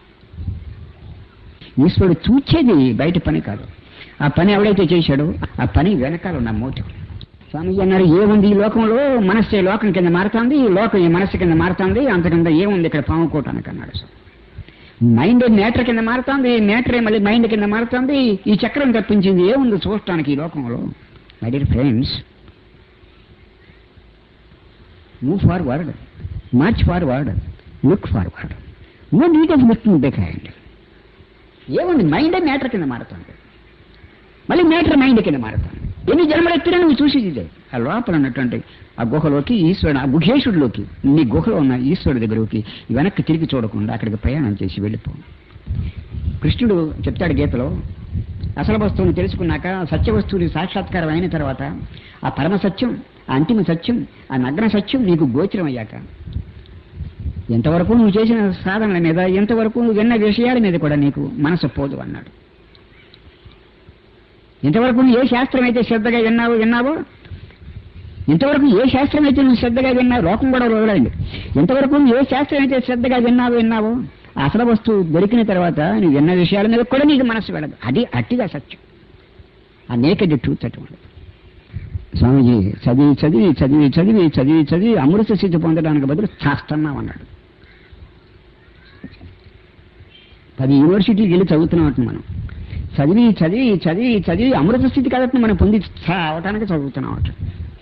ఈశ్వరుడు చూచేది బయట పని కాదు ఆ పని ఎవడైతే చేశాడో ఆ పని వెనకాల ఉన్న మోటివ్ స్వామి అన్నారు ఏముంది ఈ లోకంలో మనస్సే లోకం కింద మారుతుంది ఈ లోకం ఈ మనస్సు కింద మారుతుంది అంతకింద ఏముంది ఇక్కడ పాముకోవటానికి అన్నాడు సార్ మైండ్ మేటర్ కింద మారుతుంది మేటరే మళ్ళీ మైండ్ కింద మారుతుంది ఈ చక్రం తప్పించింది ఏముంది చూడటానికి ఈ లోకంలో my dear friends move forward march forward look forward no need of looking behind ఏముంది మైండే మేటర్ కింద మారుతుంది మళ్ళీ మేటర్ మైండ్ కింద మారుతుంది ఎన్ని జన్మలు ఎత్తినా నువ్వు చూసేది ఇదే ఆ లోపల ఉన్నటువంటి ఆ గుహలోకి ఈశ్వరుడు ఆ గుహేశ్వరుడిలోకి నీ గుహలో ఉన్న ఈశ్వరుడి దగ్గరకి వెనక్కి తిరిగి చూడకుండా అక్కడికి ప్రయాణం చేసి వెళ్ళిపో కృష్ణుడు చెప్తాడు గీతలో అసలు వస్తువుని తెలుసుకున్నాక సత్య వస్తువుని సాక్షాత్కారం అయిన తర్వాత ఆ పరమ సత్యం ఆ అంతిమ సత్యం ఆ నగ్న సత్యం నీకు గోచరం అయ్యాక ఎంతవరకు నువ్వు చేసిన సాధనల మీద ఎంతవరకు నువ్వు విన్న విషయాల మీద కూడా నీకు మనసు పోదు అన్నాడు ఇంతవరకు నువ్వు ఏ శాస్త్రం అయితే శ్రద్ధగా విన్నావో విన్నావో ఇంతవరకు ఏ శాస్త్రం అయితే నువ్వు శ్రద్ధగా విన్నావు లోకం కూడా వదలండి ఇంతవరకు నువ్వు ఏ శాస్త్రం అయితే శ్రద్ధగా విన్నావో విన్నావో ఆ అసలు వస్తువు దొరికిన తర్వాత నువ్వు విన్న విషయాల మీద కూడా నీకు మనసు వెళ్ళదు అది అట్టిగా సత్యం ఆ నేకెడ్ ట్రూత్ అటువంటి స్వామీజీ చదివి చదివి చదివి చదివి చదివి చదివి అమృత స్థితి పొందడానికి బదులు చేస్తున్నాం అన్నాడు పది యూనివర్సిటీకి వెళ్ళి చదువుతున్నాం మనం చదివి చదివి చదివి చదివి అమృత స్థితి కాబట్టి మనం పొంది చావటానికి చదువుతున్నాం అట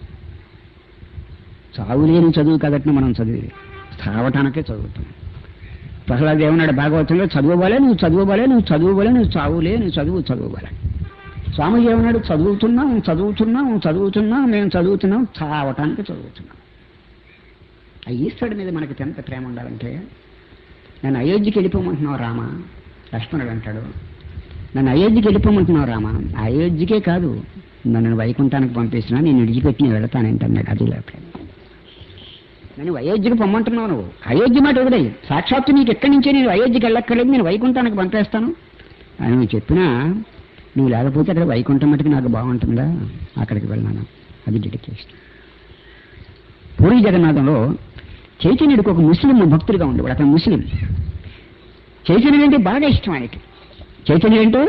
చావులేని చదువు కాబట్టి మనం చదివి చావటానికే చదువుతున్నాం ప్రహ్లాద్ ఏమన్నాడు భాగవతంలో చదువుకోలే నువ్వు చదువుకోలే నువ్వు చదువుకోలే నువ్వు చావులే నువ్వు చదువు చదువుకోలే స్వామి ఏమన్నాడు చదువుతున్నాం చదువుతున్నాం చదువుతున్నాం మేము చదువుతున్నాం చావటానికి చదువుతున్నాం ఆ ఈశ్వరుడి మీద మనకి ఎంత ప్రేమ ఉండాలంటే నన్ను అయోధ్యకి వెళ్ళిపోమంటున్నావు రామ లక్ష్మణుడు అంటాడు నన్ను అయోధ్యకి వెళ్ళిపోమంటున్నావు రామ అయోధ్యకే కాదు నన్ను వైకుంఠానికి పంపిస్తున్నా నేను విడిచిపెట్టి నేను వెళతానంటున్నాడు అది ప్రేమ నేను అయోధ్యకు పొమ్మంటున్నావు నువ్వు అయోధ్య మాట వదిలే సాక్షాత్తు నీకు ఎక్కడి నుంచే నేను అయోధ్యకి వెళ్ళక్కర్లేదు నేను వైకుంఠానికి పంపేస్తాను అని నువ్వు చెప్పినా నువ్వు లేకపోతే అక్కడ వైకుంఠం మటుకు నాకు బాగుంటుందా అక్కడికి వెళ్ళాను అది డెడికేషన్ పూరి జగన్నాథంలో చైతన్యుడికి ఒక ముస్లిం భక్తుడిగా ఉండేవాడు అతను ముస్లిం చైతన్యుడు అంటే బాగా ఇష్టం ఆయనకి చైతన్యుడు అంటే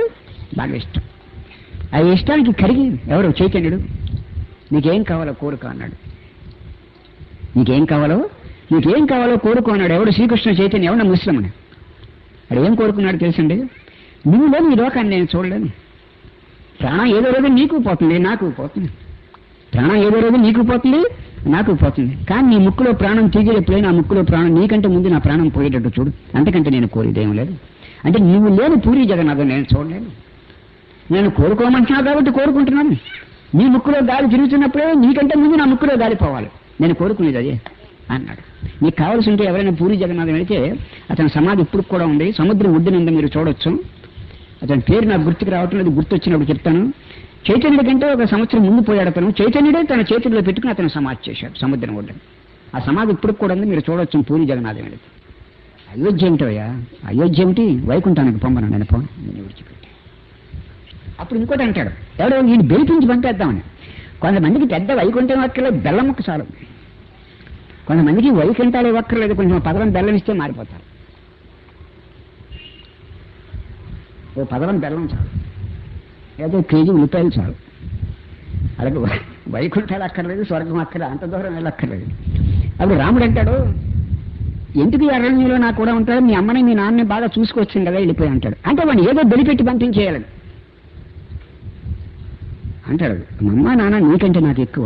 బాగా ఇష్టం ఆ ఇష్టానికి కరిగి ఎవరు చైతన్యుడు నీకేం కావాలో కోరుకో అన్నాడు నీకేం కావాలో నీకేం కావాలో కోరుకో అన్నాడు ఎవడు శ్రీకృష్ణ చైతన్య ఎవడ ముస్లింని వాడు ఏం కోరుకున్నాడు తెలుసండి నువ్వు లేని ఈ లోకాన్ని నేను చూడలేను ప్రాణం ఏదో రోజు నీకు పోతుంది నాకు పోతుంది ప్రాణం ఏదో రోజు నీకు పోతుంది నాకు పోతుంది కానీ నీ ముక్కులో ప్రాణం తీగి ఎప్పుడైనా ఆ ముక్కులో ప్రాణం నీకంటే ముందు నా ప్రాణం పోయేటట్టు చూడు అంతకంటే నేను కోరేదేం లేదు అంటే నువ్వు లేని పూరి జగన్నాథం నేను చూడలేను నేను కోరుకోమంటున్నావు కాబట్టి కోరుకుంటున్నాను నీ ముక్కులో గాలి తిరుగుతున్నప్పుడే నీకంటే ముందు నా ముక్కులో గాలి పోవాలి నేను కోరుకునేది అదే అన్నాడు నీకు కావాల్సి ఉంటే ఎవరైనా పూరి జగన్నాథం అయితే అతని సమాధి ఇప్పుడు కూడా ఉంది సముద్రం ఒడ్డునంద మీరు చూడొచ్చు అతని పేరు నాకు గుర్తుకు రావటం లేదు గుర్తు వచ్చినప్పుడు చెప్తాను చైతన్యుడి కంటే ఒక సంవత్సరం ముందు పోయాడు అతను చైతన్యుడే తన చేతుల్లో పెట్టుకుని అతను సమాధి చేశాడు సముద్రం ఒడ్డున ఆ సమాధి ఇప్పుడు కూడా ఉంది మీరు చూడొచ్చు పూరి జగన్నాథం అనేది అయోధ్య ఏమిటోయా అయోధ్య ఏమిటి వైకుంఠానికి పొమ్మను నేను పోను నేను విడిచిపెట్టి అప్పుడు ఇంకోటి అంటాడు ఎవడో వీడిని బెలిపించి పంపేద్దామని కొంతమందికి పెద్ద వైకుంఠం అక్కర్లేదు బెల్లం ముక్క చాలు కొంతమందికి వైకుంఠాలు ఇవ్వక్కర్లేదు కొంచెం పదవం బెల్లం ఇస్తే మారిపోతారు ఓ పదవం బెల్లం చాలు ఏదో కేజీ ఉల్లిపాయలు చాలు అలాగే వై- వైకుంఠాలు అక్కర్లేదు స్వర్గం అక్కర్లేదు అంత దూరం వెళ్ళక్కర్లేదు అప్పుడు రాముడు అంటాడు ఎందుకు ఈ అరణ్యంలో నాకు కూడా ఉంటాడు మీ అమ్మని మీ నాన్నని బాగా చూసుకొచ్చింది కదా వెళ్ళిపోయి అంటాడు అంటే వాడిని ఏదో బలిపెట్టి పంపించేయాలని అంటాడు మా అమ్మ నాన్న నీకంటే నాకు ఎక్కువ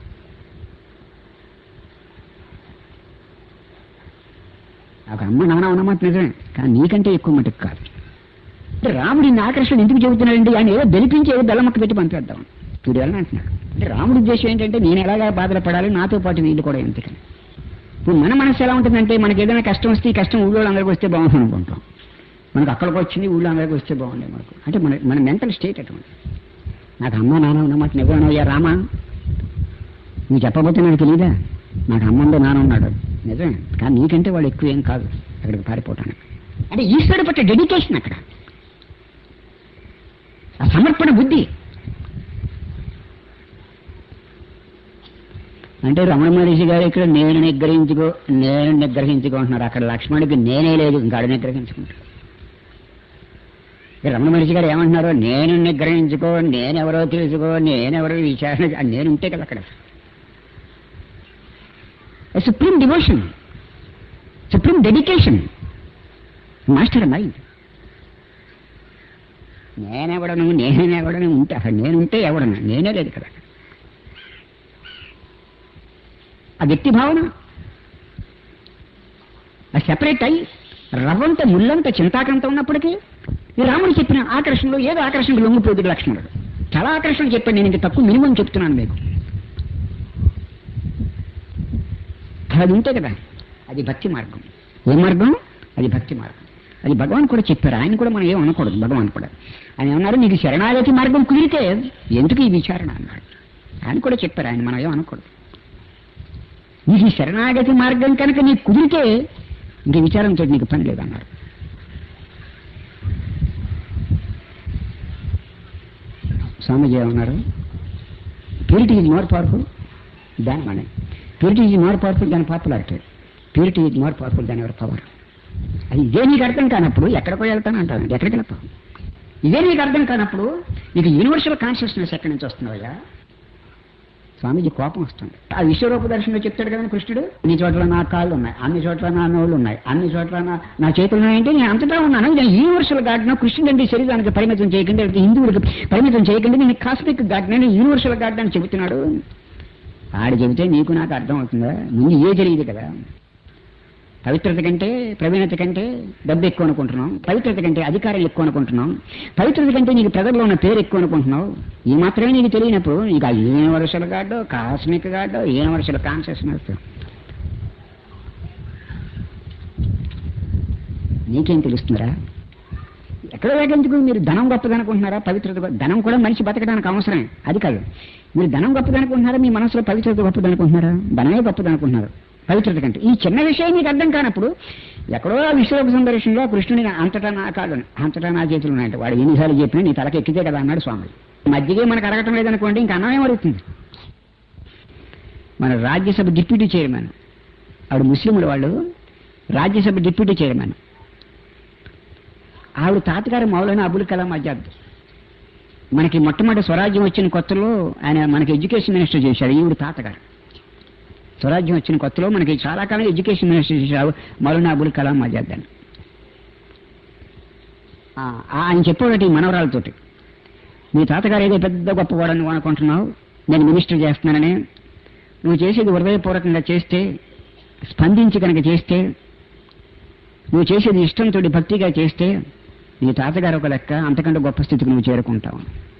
నాకు అమ్మ నాన్న ఉన్నమాట నిజమే కానీ నీకంటే ఎక్కువ మటుకు కాదు అంటే రాముడి ఆకర్షణ ఎందుకు చెబుతున్నాడండి ఆయన ఏదో బెలిపించి ఏదో బెల్లమక్క పెట్టి పంపేద్దాం చూడు వెళ్ళని అంటున్నాడు అంటే రాముడి ఉద్దేశం ఏంటంటే నేను ఎలాగా బాధలు పడాలి నాతో పాటు వీళ్ళు కూడా ఎందుకని ఇప్పుడు మన మనసు ఎలా ఉంటుందంటే మనకి ఏదైనా కష్టం వస్తే ఈ కష్టం ఊళ్ళో అందరికి వస్తే బాగుంది అనుకుంటాం మనకు అక్కడికి వచ్చింది ఊళ్ళో అందరికి వస్తే బాగుండే మనకు అంటే మన మన మెంటల్ స్టేట్ అటువంటి నాకు అమ్మ నాన్న ఉన్నమాట నిజమేనయ్యా రామా నువ్వు చెప్పబోతే నాకు తెలియదా నాకు అమ్మ ఉందో నాన్న ఉన్నాడు నిజమే కానీ నీకంటే వాళ్ళు ఎక్కువ ఏం కాదు అక్కడికి పారిపోవటానికి అంటే ఈశ్వరుడు పట్ల డెడికేషన్ అక్కడ ఆ సమర్పణ బుద్ధి అంటే రమణ మహర్షి గారు ఇక్కడ నేను నిగ్రహించుకో నేను నిగ్రహించుకో అంటున్నారు అక్కడ లక్ష్మణుడికి నేనే లేదు ఇంకాడు నిగ్రహించుకుంటాడు ఇక్కడ రమణ మహర్షి గారు ఏమంటున్నారు నేను నిగ్రహించుకో నేనెవరో తెలుసుకో నేనెవరో విచారణ చే- నేను ఉంటే కదా అక్కడ supreme devotion supreme dedication master mind నేనెవడను నేనెవడను ఉంటే అసలు నేనుంటే ఎవడను నేనే లేదు కదా ఆ వ్యక్తి భావన ఆ సెపరేట్ అయ్యి రవ్వంత ముల్లంత చింతాకంత ఉన్నప్పటికీ ఈ రాముడు చెప్పిన ఆకర్షణలో ఏదో ఆకర్షణకు లొంగిపోదు లక్ష్మణుడు చాలా ఆకర్షణ చెప్పాను నేను ఇంక తక్కువ మినిమం చెప్తున్నాను మీకు అది ఉంటే కదా అది భక్తి మార్గం ఏ మార్గం అది భక్తి మార్గం అది భగవాన్ కూడా చెప్పారు ఆయన కూడా మనం ఏం అనకూడదు భగవాన్ కూడా ఆయన ఏమన్నారు నీకు శరణాగతి మార్గం కుదిరితే ఎందుకు ఈ విచారణ అన్నాడు ఆయన కూడా చెప్పారు ఆయన మనం ఏం అనకూడదు నీకు ఈ శరణాగతి మార్గం కనుక నీకు కుదిరితే ఇంక విచారంతో నీకు పని లేదన్నారు స్వామీజీ ఏమన్నారు purity is more powerful than money purity is more powerful than popularity purity is more powerful than ఎవరి పవర్ అది ఇదే నీకు అర్థం కానప్పుడు ఎక్కడికో వెళ్తాను అంటాను ఎక్కడికి వెళ్తావు ఇదే నీకు అర్థం కానప్పుడు నీకు యూనివర్సల్ కాన్షియస్నెస్ ఎక్కడి నుంచి వస్తున్నావయ్యా స్వామీజీ కోపం వస్తుంది ఆ విశ్వరూప దర్శనంలో చెప్తాడు కదా కృష్ణుడు అన్ని చోట్ల నా కాళ్ళు ఉన్నాయి అన్ని చోట్ల నా నోళ్ళు ఉన్నాయి అన్ని చోట్ల నా నా చేతులు ఉన్నాయంటే నేను అంతటా ఉన్నాను నేను యూనివర్సల్ గాడ్ నా కృష్ణుడు అంటే శరీరానికి పరిమితం చేయకుండా లేకపోతే హిందువులకు పరిమితం చేయకుండా నేను కాస్మిక్ గాడ్ నేను యూనివర్సల్ గాడ్ అని చెబుతున్నాడు ఆడు చెబితే నీకు నాకు అర్థం అవుతుందా ముందు ఏ జరిగింది కదా పవిత్రత కంటే ప్రవీణత కంటే డబ్బు ఎక్కువ అనుకుంటున్నాం పవిత్రత కంటే అధికారం ఎక్కువ అనుకుంటున్నాం పవిత్రత కంటే నీకు ప్రజల్లో ఉన్న పేరు ఎక్కువ అనుకుంటున్నావు ఈ మాత్రమే నీకు తెలియనప్పుడు నీకు ఆ యూనివర్సల్ గాడ్డో కాస్మిక్ గాడ్డో యూనివర్సల్ కాన్షియస్నెస్ నీకేం తెలుస్తుందిరా ఎక్కడ వేగెందుకు మీరు ధనం గొప్పదనుకుంటున్నారా పవిత్రత గొప్ప- ధనం కూడా మనిషి బతకడానికి అవసరమే అది కాదు మీరు ధనం గొప్పదనుకుంటున్నారా మీ మనసులో పవిత్రత గొప్పదనుకుంటున్నారా ధనమే గొప్పదనుకుంటున్నారు పవిత్రత కంటే ఈ చిన్న విషయం మీకు అర్థం కానప్పుడు ఎక్కడో ఆ విశ్వరూప సందర్శనలో కృష్ణుని అంతటా నా కాదు అంతటా నా చేతులు ఉన్నాయంట వాడు ఎన్నిసార్లు చెప్పినా నీ తలకి ఎక్కితే కదా అన్నాడు స్వామి మధ్యగే మనకు అడగటం లేదనుకోండి ఇంకా అన్నమే అడుగుతుంది మన రాజ్యసభ డిప్యూటీ చైర్మన్ ఆవిడ ముస్లింలు వాళ్ళు రాజ్యసభ డిప్యూటీ చైర్మన్ ఆవిడ తాతగారు మౌలానా అబుల్ కలాం ఆజాద్ మనకి మొట్టమొదటి స్వరాజ్యం వచ్చిన కొత్తలో ఆయన మనకి ఎడ్యుకేషన్ మినిస్టర్ చేశాడు ఈవిడ తాతగారు స్వరాజ్యం వచ్చిన కొత్తలో మనకి చాలా కాలం ఎడ్యుకేషన్ మినిస్టర్ చేశారు మౌలానా అబుల్ కలాం ఆజాద్ అని ఆ, ఆయన చెప్పేవాటి మనవరాలతోటి మీ తాతగారు ఏదో పెద్ద గొప్పవాడని నువ్వు అనుకుంటున్నావు నేను మినిస్టర్ చేస్తున్నానని నువ్వు చేసేది హృదయపూర్వకంగా చేస్తే స్పందించి కనుక చేస్తే నువ్వు చేసేది ఇష్టంతో భక్తిగా చేస్తే నీ తాతగారు ఒక లెక్క అంతకంటే గొప్ప స్థితికి నువ్వు చేరుకుంటావు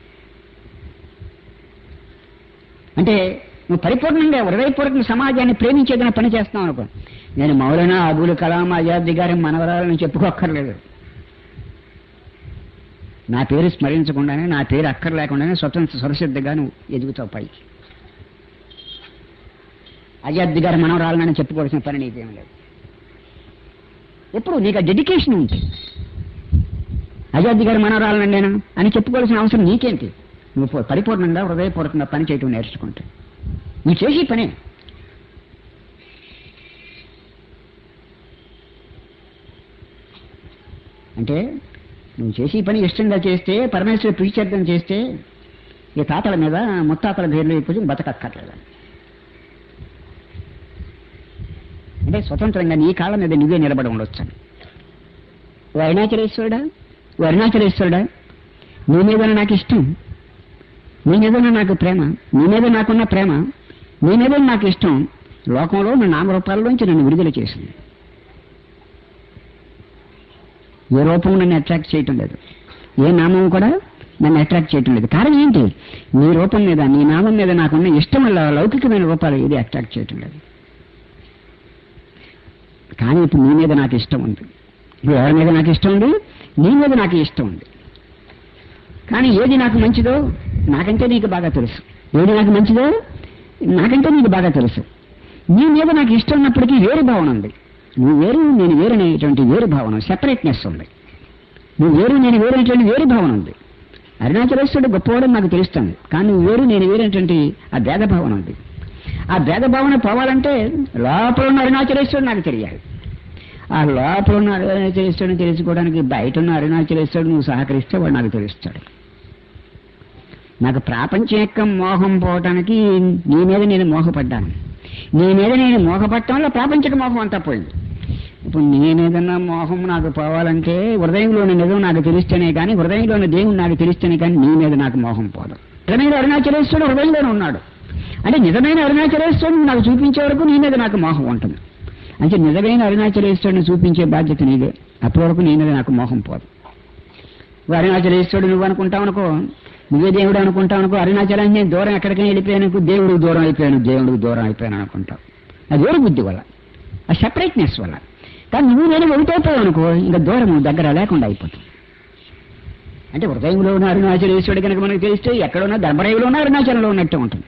అంటే నువ్వు పరిపూర్ణంగా హృదయపూర్వకంగా సమాజాన్ని ప్రేమించేదన్న పని చేస్తున్నావు అనుకో నేను మౌలానా అబుల్ కలాం ఆజాద్ గారి మనవరాలని చెప్పుకోక్కర్లేదు నా పేరు స్మరించకుండానే నా పేరు అక్కర్ లేకుండానే స్వతంత్ర స్వరసిద్ధంగా నువ్వు ఎదుగుతావు పైకి ఆజాద్ గారి మనవరాలని చెప్పుకోవాల్సిన పని నీకేం లేదు ఎప్పుడు నీకు ఆ డెడికేషన్ ఉంది ఆజాద్ గారి మనవరాలని నేను అని చెప్పుకోవాల్సిన అవసరం నీకేంటి నువ్వు ప- పరిపూర్ణంగా హృదయపూర్వకంగా పని చేయటం నేర్చుకుంటే నువ్వు చేసే పనే అంటే నువ్వు చేసే పని ఇష్టంగా చేస్తే పరమేశ్వర ప్రీత్యర్థం చేస్తే ఈ తాతల మీద ముత్తాతల పేర్లు అయిపోయి బతకక్కర్లేదు అంటే స్వతంత్రంగా నీ కాళ్ళ మీద నువ్వే నిలబడి ఉండొచ్చు ఓ అరుణాచలేశ్వరుడా ఓ అరుణాచలేశ్వరుడా నీ మీద నాకు ఇష్టం నీ మీద నాకు ప్రేమ నీ మీద నాకున్న ప్రేమ నీ మీద నాకు ఇష్టం లోకంలో నా నామరూపాల్లోంచి నన్ను విడుదల చేసింది ఏ రూపం నన్ను అట్రాక్ట్ చేయటం లేదు ఏ నామం కూడా నన్ను అట్రాక్ట్ చేయటం లేదు కారణం ఏంటి నీ రూపం మీద నీ నామం మీద నాకున్న ఇష్టం వల్ల లౌకికమైన రూపాలు ఏది అట్రాక్ట్ చేయటం లేదు కానీ ఇప్పుడు నీ మీద నాకు ఇష్టం ఉంది ఇప్పుడు ఎవరి మీద నాకు ఇష్టం ఉంది నీ మీద నాకు ఇష్టం ఉంది కానీ ఏది నాకు మంచిదో నాకంటే నీకు బాగా తెలుసు ఏది నాకు మంచిదో నాకంటే నీకు బాగా తెలుసు నీ మీద నాకు ఇష్టం ఉన్నప్పటికీ వేరు భావన ఉంది నువ్వు వేరు నేను వేరు అనేటువంటి వేరు భావన సెపరేట్నెస్ ఉంది నువ్వు వేరు నేను వేరు అనేటువంటి వేరు భావన ఉంది అరుణాచలేశ్వరుడు గొప్పవాడని నాకు తెలుస్తుంది కానీ నువ్వు వేరు నేను వేరు అనేటువంటి ఆ భేద భావన ఉంది ఆ భేద భావన పోవాలంటే లోపల ఉన్న అరుణాచలేశ్వరుడు నాకు తెలియాలి ఆ లోపల ఉన్న అరుణాచలేశ్వరుని తెలుసుకోవడానికి బయట ఉన్న అరుణాచలేశ్వరుడు నువ్వు సహకరిస్తే వాడు నాకు తెలుస్తాడు నాకు ప్రాపంచం యొక్క మోహం పోవటానికి నీ మీద నేను మోహపడ్డాను నీ మీద నేను మోహపడటం వల్ల ప్రాపంచిక మోహం అంతా పోయింది ఇప్పుడు నేనేదన్నా మోహం నాకు పోవాలంటే హృదయంలోని నిజం నాకు తెలిస్తేనే కానీ హృదయంలోని దేవుడు నాకు తెలిస్తేనే కానీ నీ మీద నాకు మోహం పోదు నిజమైన అరుణాచలేశ్వరుడు హృదయంలోనే ఉన్నాడు అంటే నిజమైన అరుణాచలేశ్వరుడు నాకు చూపించే వరకు నీ మీద నాకు మోహం ఉంటుంది అంటే నిజమైన అరుణాచలేశ్వరుని చూపించే బాధ్యత నీదే అప్పటి వరకు నీ మీద నాకు మోహం పోదు నువ్వు అరుణాచలేశ్వరుడు నువ్వు అనుకుంటావు అనుకో నువ్వే దేవుడు అనుకుంటావు అనుకో అరుణాచలాన్ని నేను దూరం ఎక్కడికైనా వెళ్ళిపోయాను దేవుడికి దూరం అయిపోయాను దేవుడికి దూరం అయిపోయాను అనుకుంటావు అది వేరు బుద్ధి వల్ల ఆ సెపరేట్నెస్ వల్ల కానీ నువ్వు నేను ఒకటైపోయావు అనుకో ఇంకా దూరం దగ్గర లేకుండా అయిపోతుంది అంటే హృదయంలో ఉన్న అరుణాచలేశ్వరుడు కనుక మనకు తెలిస్తే ఎక్కడ ఉన్న ధర్మరాయులో ఉన్న అరుణాచలంలో ఉన్నట్టు ఉంటుంది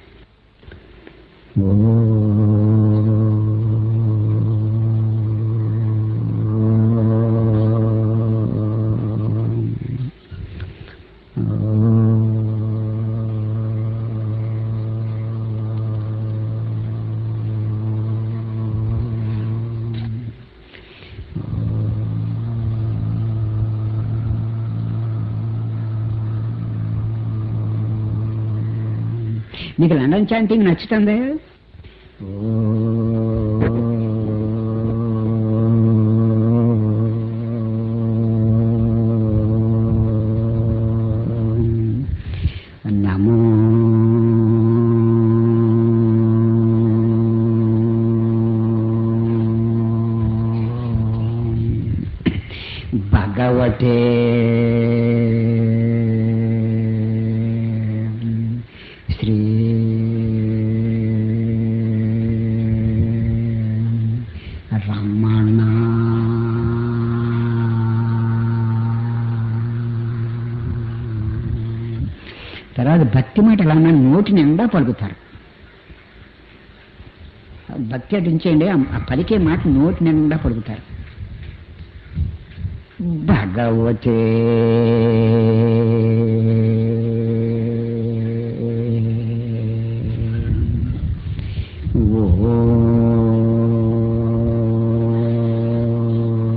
నీకు లండన్ చాంటింగ్ నచ్చుతుంది నమో భగవతే శ్రీ రమణ తర్వాత భక్తి మాట ఎలా ఉన్నా నోటి నిండా పలుకుతారు భక్తి అటుంచేయండి ఆ పలికే మాట నోటి నిండా పలుకుతారు భగవతే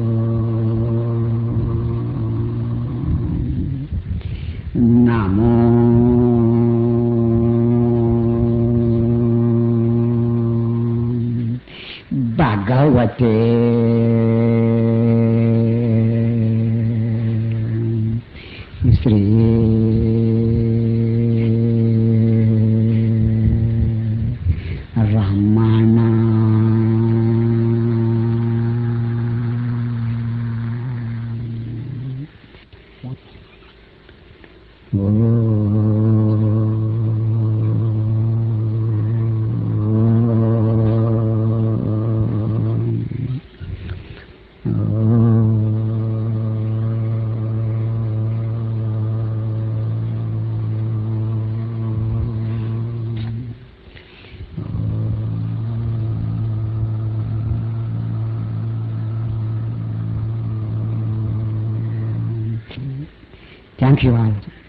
ఓ నమో భగవతే Shri Ramana thank you all